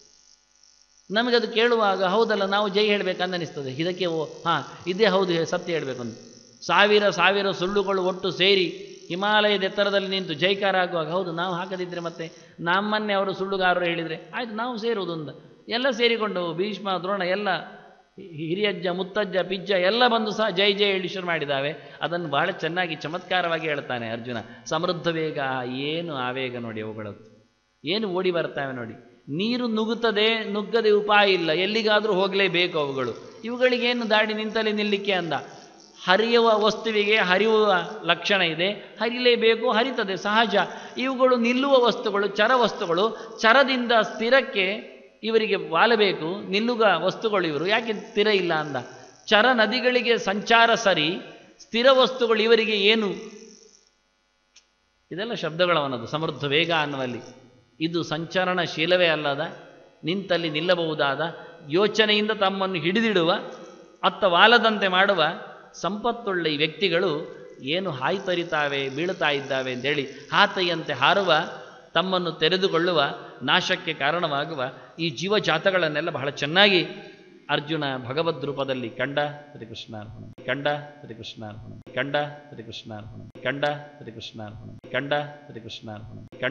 ನಮಗದು ಕೇಳುವಾಗ ಹೌದಲ್ಲ ನಾವು ಜೈ ಹೇಳಬೇಕಂತ ಅನಿಸ್ತದೆ ಇದಕ್ಕೆ ಓ ಹಾಂ ಇದೇ ಹೌದು ಹೇ- ಸತ್ಯ ಹೇಳಬೇಕು ಅಂತ ಸಾವಿರ ಸಾವಿರ ಸುಳ್ಳುಗಳು ಒಟ್ಟು ಸೇರಿ ಹಿಮಾಲಯದ ಎತ್ತರದಲ್ಲಿ ನಿಂತು ಜೈಕಾರ ಆಗುವಾಗ ಹೌದು ನಾವು ಹಾಕದಿದ್ದರೆ ಮತ್ತೆ ನಮ್ಮನ್ನೇ ಅವರು ಸುಳ್ಳುಗಾರರು ಹೇಳಿದರೆ ಆಯಿತು ನಾವು ಸೇರುವುದು ಅಂತ ಎಲ್ಲ ಸೇರಿಕೊಂಡು ಭೀಷ್ಮ ದ್ರೋಣ ಎಲ್ಲ ಹಿ- ಹಿರಿಯಜ್ಜ ಮುತ್ತಜ್ಜ ಪಿಜ್ಜ ಎಲ್ಲ ಬಂದು ಸಹ ಜೈ ಜೈ ಹೇಳಿ ಶುರು ಮಾಡಿದ್ದಾವೆ ಅದನ್ನು ಬಹಳ ಚೆನ್ನಾಗಿ ಚಮತ್ಕಾರವಾಗಿ ಹೇಳ್ತಾನೆ ಅರ್ಜುನ ಸಮೃದ್ಧ ವೇಗ ಏನು ಆವೇಗ ನೋಡಿ ಅವುಗಳದ್ದು ಏನು ಓಡಿ ಬರ್ತಾವೆ ನೋಡಿ ನೀರು ನುಗ್ಗುತ್ತದೆ ನುಗ್ಗದೆ ಉಪಾಯ ಇಲ್ಲ ಎಲ್ಲಿಗಾದರೂ ಹೋಗಲೇಬೇಕು ಅವುಗಳು ಇವುಗಳಿಗೇನು ದಾಡಿ ನಿಂತಲ್ಲಿ ನಿಲ್ಲಿಕ್ಕೆ ಅಂದ ಹರಿಯುವ ವಸ್ತುವಿಗೆ ಹರಿಯುವ ಲಕ್ಷಣ ಇದೆ ಹರಿಲೇಬೇಕು ಹರಿತದೆ ಸಹಜ ಇವುಗಳು ನಿಲ್ಲುವ ವಸ್ತುಗಳು ಚರ ವಸ್ತುಗಳು ಚರದಿಂದ ಸ್ಥಿರಕ್ಕೆ ಇವರಿಗೆ ವಾಲಬೇಕು ನಿಲ್ಲುಗ ವಸ್ತುಗಳು ಇವರು ಯಾಕೆ ಸ್ಥಿರ ಇಲ್ಲ ಅಂದ ಚರ ನದಿಗಳಿಗೆ ಸಂಚಾರ ಸರಿ ಸ್ಥಿರ ವಸ್ತುಗಳು ಇವರಿಗೆ ಏನು ಇದೆಲ್ಲ ಶಬ್ದಗಳವನದು ಸಮೃದ್ಧ ವೇಗ ಅನ್ನುವಲ್ಲಿ ಇದು ಸಂಚರಣಶೀಲವೇ ಅಲ್ಲದ ನಿಂತಲ್ಲಿ ನಿಲ್ಲಬಹುದಾದ ಯೋಚನೆಯಿಂದ ತಮ್ಮನ್ನು ಹಿಡಿದಿಡುವ ಅತ್ತ ವಾಲದಂತೆ ಮಾಡುವ ಸಂಪತ್ತುಳ್ಳ ಈ ವ್ಯಕ್ತಿಗಳು ಏನು ಹಾಯ್ತರಿತಾವೆ ಬೀಳುತ್ತಾ ಇದ್ದಾವೆ ಅಂತೇಳಿ ಹಾತೈಯಂತೆ ಹಾರುವ ತಮ್ಮನ್ನು ತೆರೆದುಕೊಳ್ಳುವ ನಾಶಕ್ಕೆ ಕಾರಣವಾಗುವ ಈ ಜೀವಜಾತಗಳನ್ನೆಲ್ಲ ಬಹಳ ಚೆನ್ನಾಗಿ ಅರ್ಜುನ ಭಗವದ್ ರೂಪದಲ್ಲಿ ಕಂಡ ಶ್ರೀಕೃಷ್ಣಾರ್ಪಣ ಕಂಡ ಶ್ರೀಕೃಷ್ಣಾರ್ಪಣ ಕಂಡ ಶ್ರೀಕೃಷ್ಣಾರ್ಪಣ ಕಂಡ ಶ್ರೀಕೃಷ್ಣಾರ್ಪಣ ಕಂಡ ಶ್ರೀಕೃಷ್ಣಾರ್ಪಣ ಕಂಡ